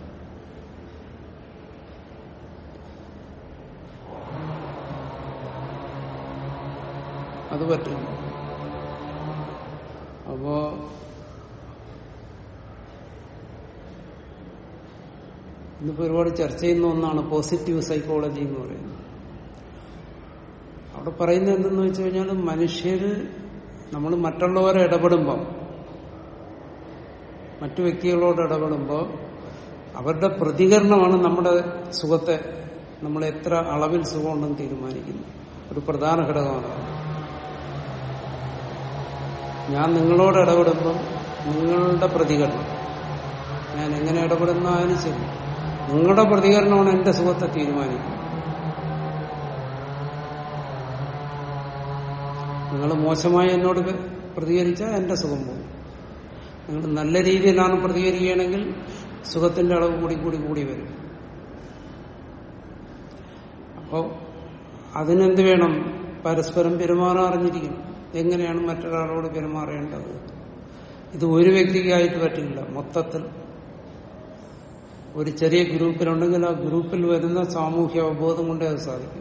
A: അത് പറ്റും അപ്പോ ഇന്നിപ്പോ ഒരുപാട് ചർച്ച ചെയ്യുന്ന ഒന്നാണ് പോസിറ്റീവ് സൈക്കോളജി എന്ന് പറയുന്നത് അവിടെ പറയുന്നത് എന്തെന്ന് വെച്ച് കഴിഞ്ഞാൽ മനുഷ്യര് നമ്മൾ മറ്റുള്ളവരെ ഇടപെടുമ്പോൾ മറ്റു വ്യക്തികളോട് ഇടപെടുമ്പോൾ അവരുടെ പ്രതികരണമാണ് നമ്മുടെ സുഖത്തെ നമ്മൾ എത്ര അളവിൽ സുഖമുണ്ടെന്ന് തീരുമാനിക്കുന്നത് ഒരു പ്രധാന ഘടകമാണ് ഞാൻ നിങ്ങളോട് ഇടപെടുമ്പോൾ നിങ്ങളുടെ പ്രതികരണം ഞാൻ എങ്ങനെ ഇടപെടുന്ന അതിന് ശരി നിങ്ങളുടെ പ്രതികരണമാണ് എന്റെ സുഖത്തെ തീരുമാനിക്കുന്നത് നിങ്ങൾ മോശമായി എന്നോട് പ്രതികരിച്ചാൽ എന്റെ സുഖം പോകും നിങ്ങൾ നല്ല രീതിയിലാണ് പ്രതികരിക്കുകയാണെങ്കിൽ സുഖത്തിന്റെ അളവ് കൂടി കൂടി കൂടി വരും അപ്പോ അതിനെന്ത് വേണം പരസ്പരം പെരുമാറാൻ അറിഞ്ഞിരിക്കണം എങ്ങനെയാണ് മറ്റൊരാളോട് പെരുമാറേണ്ടത് ഇത് ഒരു വ്യക്തിക്കായിട്ട് പറ്റില്ല മൊത്തത്തിൽ ഒരു ചെറിയ ഗ്രൂപ്പിലുണ്ടെങ്കിൽ ആ ഗ്രൂപ്പിൽ വരുന്ന സാമൂഹ്യ അവബോധം കൊണ്ടേ അത് സാധിക്കും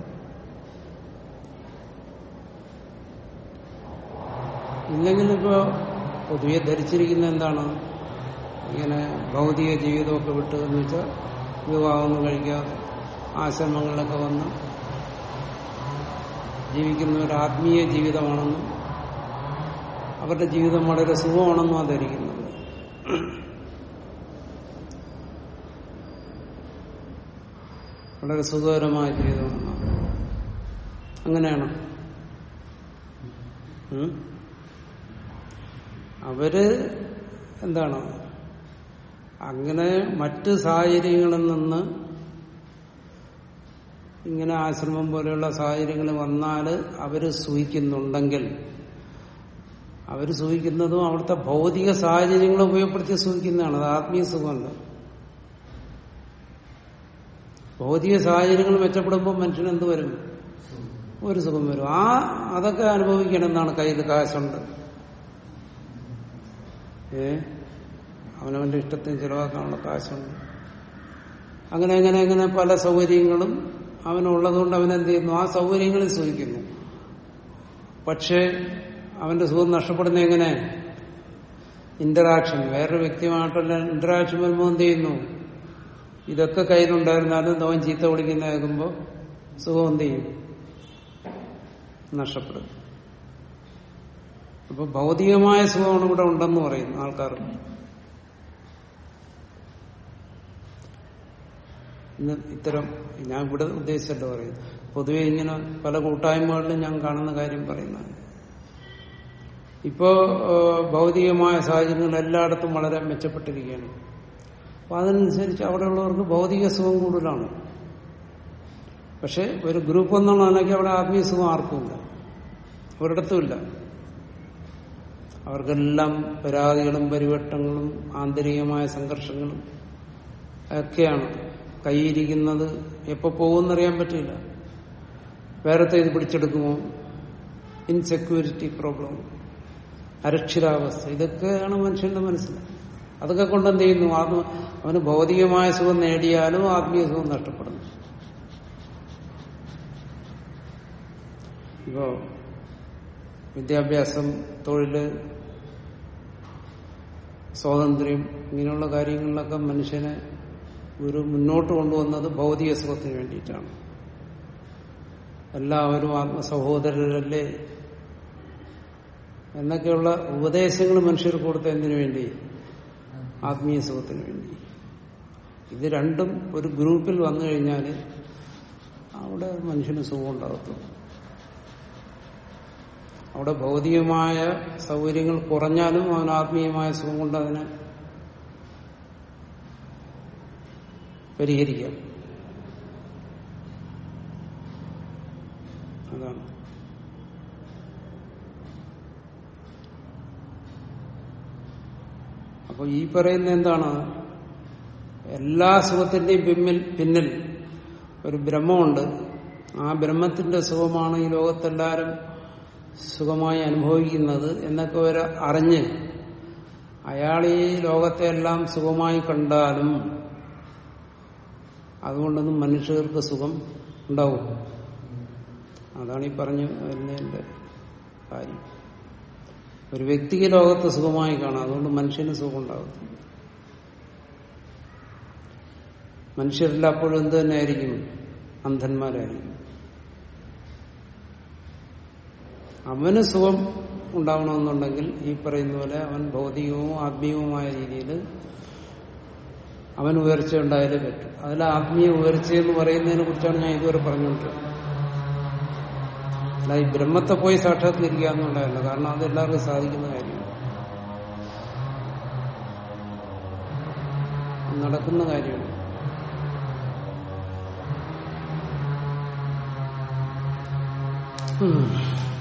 A: ഇല്ലെങ്കിൽ ഇപ്പോ പൊതുവെ ധരിച്ചിരിക്കുന്ന എന്താണ് ഇങ്ങനെ ഭൗതിക ജീവിതമൊക്കെ വിട്ട് എന്ന് വെച്ചാൽ വിവാഹമൊന്നും കഴിക്കാതെ ആശ്രമങ്ങളിലൊക്കെ വന്ന് ജീവിക്കുന്ന ഒരു ആത്മീയ ജീവിതമാണെന്നും അവരുടെ ജീവിതം വളരെ സുഖമാണെന്നും ആ ധരിക്കുന്നത് വളരെ സുഖകരമായ ജീവിതമാണ് അങ്ങനെയാണ് ഉം? അവര് എന്താണ് അങ്ങനെ മറ്റ് സാഹചര്യങ്ങളിൽ നിന്ന് ഇങ്ങനെ ആശ്രമം പോലെയുള്ള സാഹചര്യങ്ങൾ വന്നാൽ അവര് സൂഹിക്കുന്നുണ്ടെങ്കിൽ അവര് സൂഹിക്കുന്നതും അവിടുത്തെ ഭൗതിക സാഹചര്യങ്ങൾ ഉപയോഗപ്പെടുത്തി സൂഹിക്കുന്നതാണ് അത് ആത്മീയ സുഖമല്ല ഭൗതിക സാഹചര്യങ്ങൾ മെച്ചപ്പെടുമ്പോൾ മനുഷ്യന് എന്ത് വരും ഒരു സുഖം വരും ആ അതൊക്കെ അനുഭവിക്കണം എന്നാണ് കയ്യിൽ കാശുണ്ട് ഏ അവനവന്റെ ഇഷ്ടത്തിന് ചെലവാക്കാനുള്ള കാശുണ്ട് അങ്ങനെ അങ്ങനെ അങ്ങനെ പല സൗകര്യങ്ങളും അവനുള്ളതുകൊണ്ട് അവൻ എന്ത് ചെയ്യുന്നു ആ സൗകര്യങ്ങളിൽ സൂഹിക്കുന്നു പക്ഷേ അവന്റെ സുഖം നഷ്ടപ്പെടുന്ന എങ്ങനെ ഇന്ററാക്ഷൻ വേറൊരു വ്യക്തിയുമായിട്ടുള്ള ഇന്ററാക്ഷൻ വരുമ്പോൾ എന്ത് ചെയ്യുന്നു ഇതൊക്കെ കയ്യിലുണ്ടായിരുന്നാലും അവൻ ചീത്ത വിളിക്കുന്ന കേൾക്കുമ്പോൾ സുഖം എന്ത് ചെയ്യും നഷ്ടപ്പെടും അപ്പൊ ഭൗതികമായ സുഖമാണ് ഇവിടെ ഉണ്ടെന്ന് പറയുന്നു ആൾക്കാർ ഇന്ന് ഇത്തരം ഞാൻ ഇവിടെ ഉദ്ദേശിച്ചല്ലോ പറയുന്നു പൊതുവെ ഇങ്ങനെ പല കൂട്ടായ്മകളിലും ഞാൻ കാണുന്ന കാര്യം പറയുന്നതാണ് ഇപ്പോ ഏഹ്, ഭൗതികമായ സാഹചര്യങ്ങൾ എല്ലായിടത്തും വളരെ മെച്ചപ്പെട്ടിരിക്കുകയാണ് അപ്പൊ അതനുസരിച്ച് അവിടെയുള്ളവർക്ക് ഭൗതിക സുഖം കൂടുതലാണ് പക്ഷെ ഒരു ഗ്രൂപ്പ് ഒന്നാണെങ്കിൽ അവിടെ ആത്മീയ സുഖം ആർക്കുമില്ല ഒരിടത്തുമില്ല അവർക്കെല്ലാം പരാതികളും പരിവട്ടങ്ങളും ആന്തരികമായ സംഘർഷങ്ങളും ഒക്കെയാണ് കൈയിരിക്കുന്നത് എപ്പോ പോകുമെന്നറിയാൻ പറ്റില്ല വേറത്തെ ഇത് പിടിച്ചെടുക്കുമോ ഇൻസെക്യൂരിറ്റി പ്രോബ്ലം അരക്ഷിതാവസ്ഥ ഇതൊക്കെയാണ് മനുഷ്യന്റെ മനസ്സിൽ അതൊക്കെ കൊണ്ട് എന്ത് ചെയ്യുന്നു ആത്മ അവന് ഭൗതികമായ സുഖം നേടിയാലും ആത്മീയ സുഖം നഷ്ടപ്പെടുന്നു ഇപ്പോ വിദ്യാഭ്യാസം തൊഴില് സ്വാതന്ത്ര്യം ഇങ്ങനെയുള്ള കാര്യങ്ങളിലൊക്കെ മനുഷ്യനെ ഒരു മുന്നോട്ട് കൊണ്ടുവന്നത് ഭൗതിക സുഖത്തിന് വേണ്ടിയിട്ടാണ് എല്ലാവരും ആത്മസഹോദരരല്ലേ എന്നൊക്കെയുള്ള ഉപദേശങ്ങൾ മനുഷ്യർക്ക് കൊടുത്ത എന്തിനു വേണ്ടി ആത്മീയ സുഖത്തിന് വേണ്ടി ഇത് രണ്ടും ഒരു ഗ്രൂപ്പിൽ വന്നു കഴിഞ്ഞാൽ അവിടെ മനുഷ്യന് സുഖം ഉണ്ടാകത്തുള്ളൂ അവിടെ ഭൗതികമായ സൗകര്യങ്ങൾ കുറഞ്ഞാലും അവൻ ആത്മീയമായ സുഖം കൊണ്ട് അതിനെ പരിഹരിക്കാം അതാണ് അപ്പൊ ഈ പറയുന്ന എന്താണ് എല്ലാ സുഖത്തിന്റെയും പിന്നിൽ പിന്നിൽ ഒരു ബ്രഹ്മമുണ്ട് ആ ബ്രഹ്മത്തിന്റെ സുഖമാണ് ഈ ലോകത്തെല്ലാരും സുഖമായി അനുഭവിക്കുന്നത് എന്നൊക്കെ ഒരു അറിഞ്ഞ് അയാൾ ഈ ലോകത്തെ എല്ലാം സുഖമായി കണ്ടാലും അതുകൊണ്ടൊന്നും മനുഷ്യർക്ക് സുഖം ഉണ്ടാവും അതാണ് ഈ പറഞ്ഞു വരുന്നതിന്റെ കാര്യം ഒരു വ്യക്തിക്ക് ലോകത്ത് സുഖമായി കാണാം അതുകൊണ്ട് മനുഷ്യന് സുഖം ഉണ്ടാകും മനുഷ്യരെല്ലാം അപ്പോഴും എന്ത് തന്നെയായിരിക്കും അന്ധന്മാരായിരിക്കും അവന് സുഖം ഉണ്ടാവണമെന്നുണ്ടെങ്കിൽ ഈ പറയുന്ന പോലെ അവൻ ഭൗതികവും ആത്മീയവുമായ രീതിയിൽ അവൻ ഉയർച്ച ഉണ്ടായാലേ പറ്റും അതിൽ ആത്മീയ ഉയർച്ച എന്ന് പറയുന്നതിനെ കുറിച്ചാണ് ഞാൻ ഇതുവരെ പറഞ്ഞുകൊണ്ടിരുന്നത് അല്ല ഈ ബ്രഹ്മത്തെ പോയി സാക്ഷാത്കരിക്കുക എന്നുള്ളതല്ല കാരണം അത് എല്ലാവർക്കും സാധിക്കുന്ന കാര്യമാണ് അത് നടക്കുന്ന കാര്യമാണ് ഉം.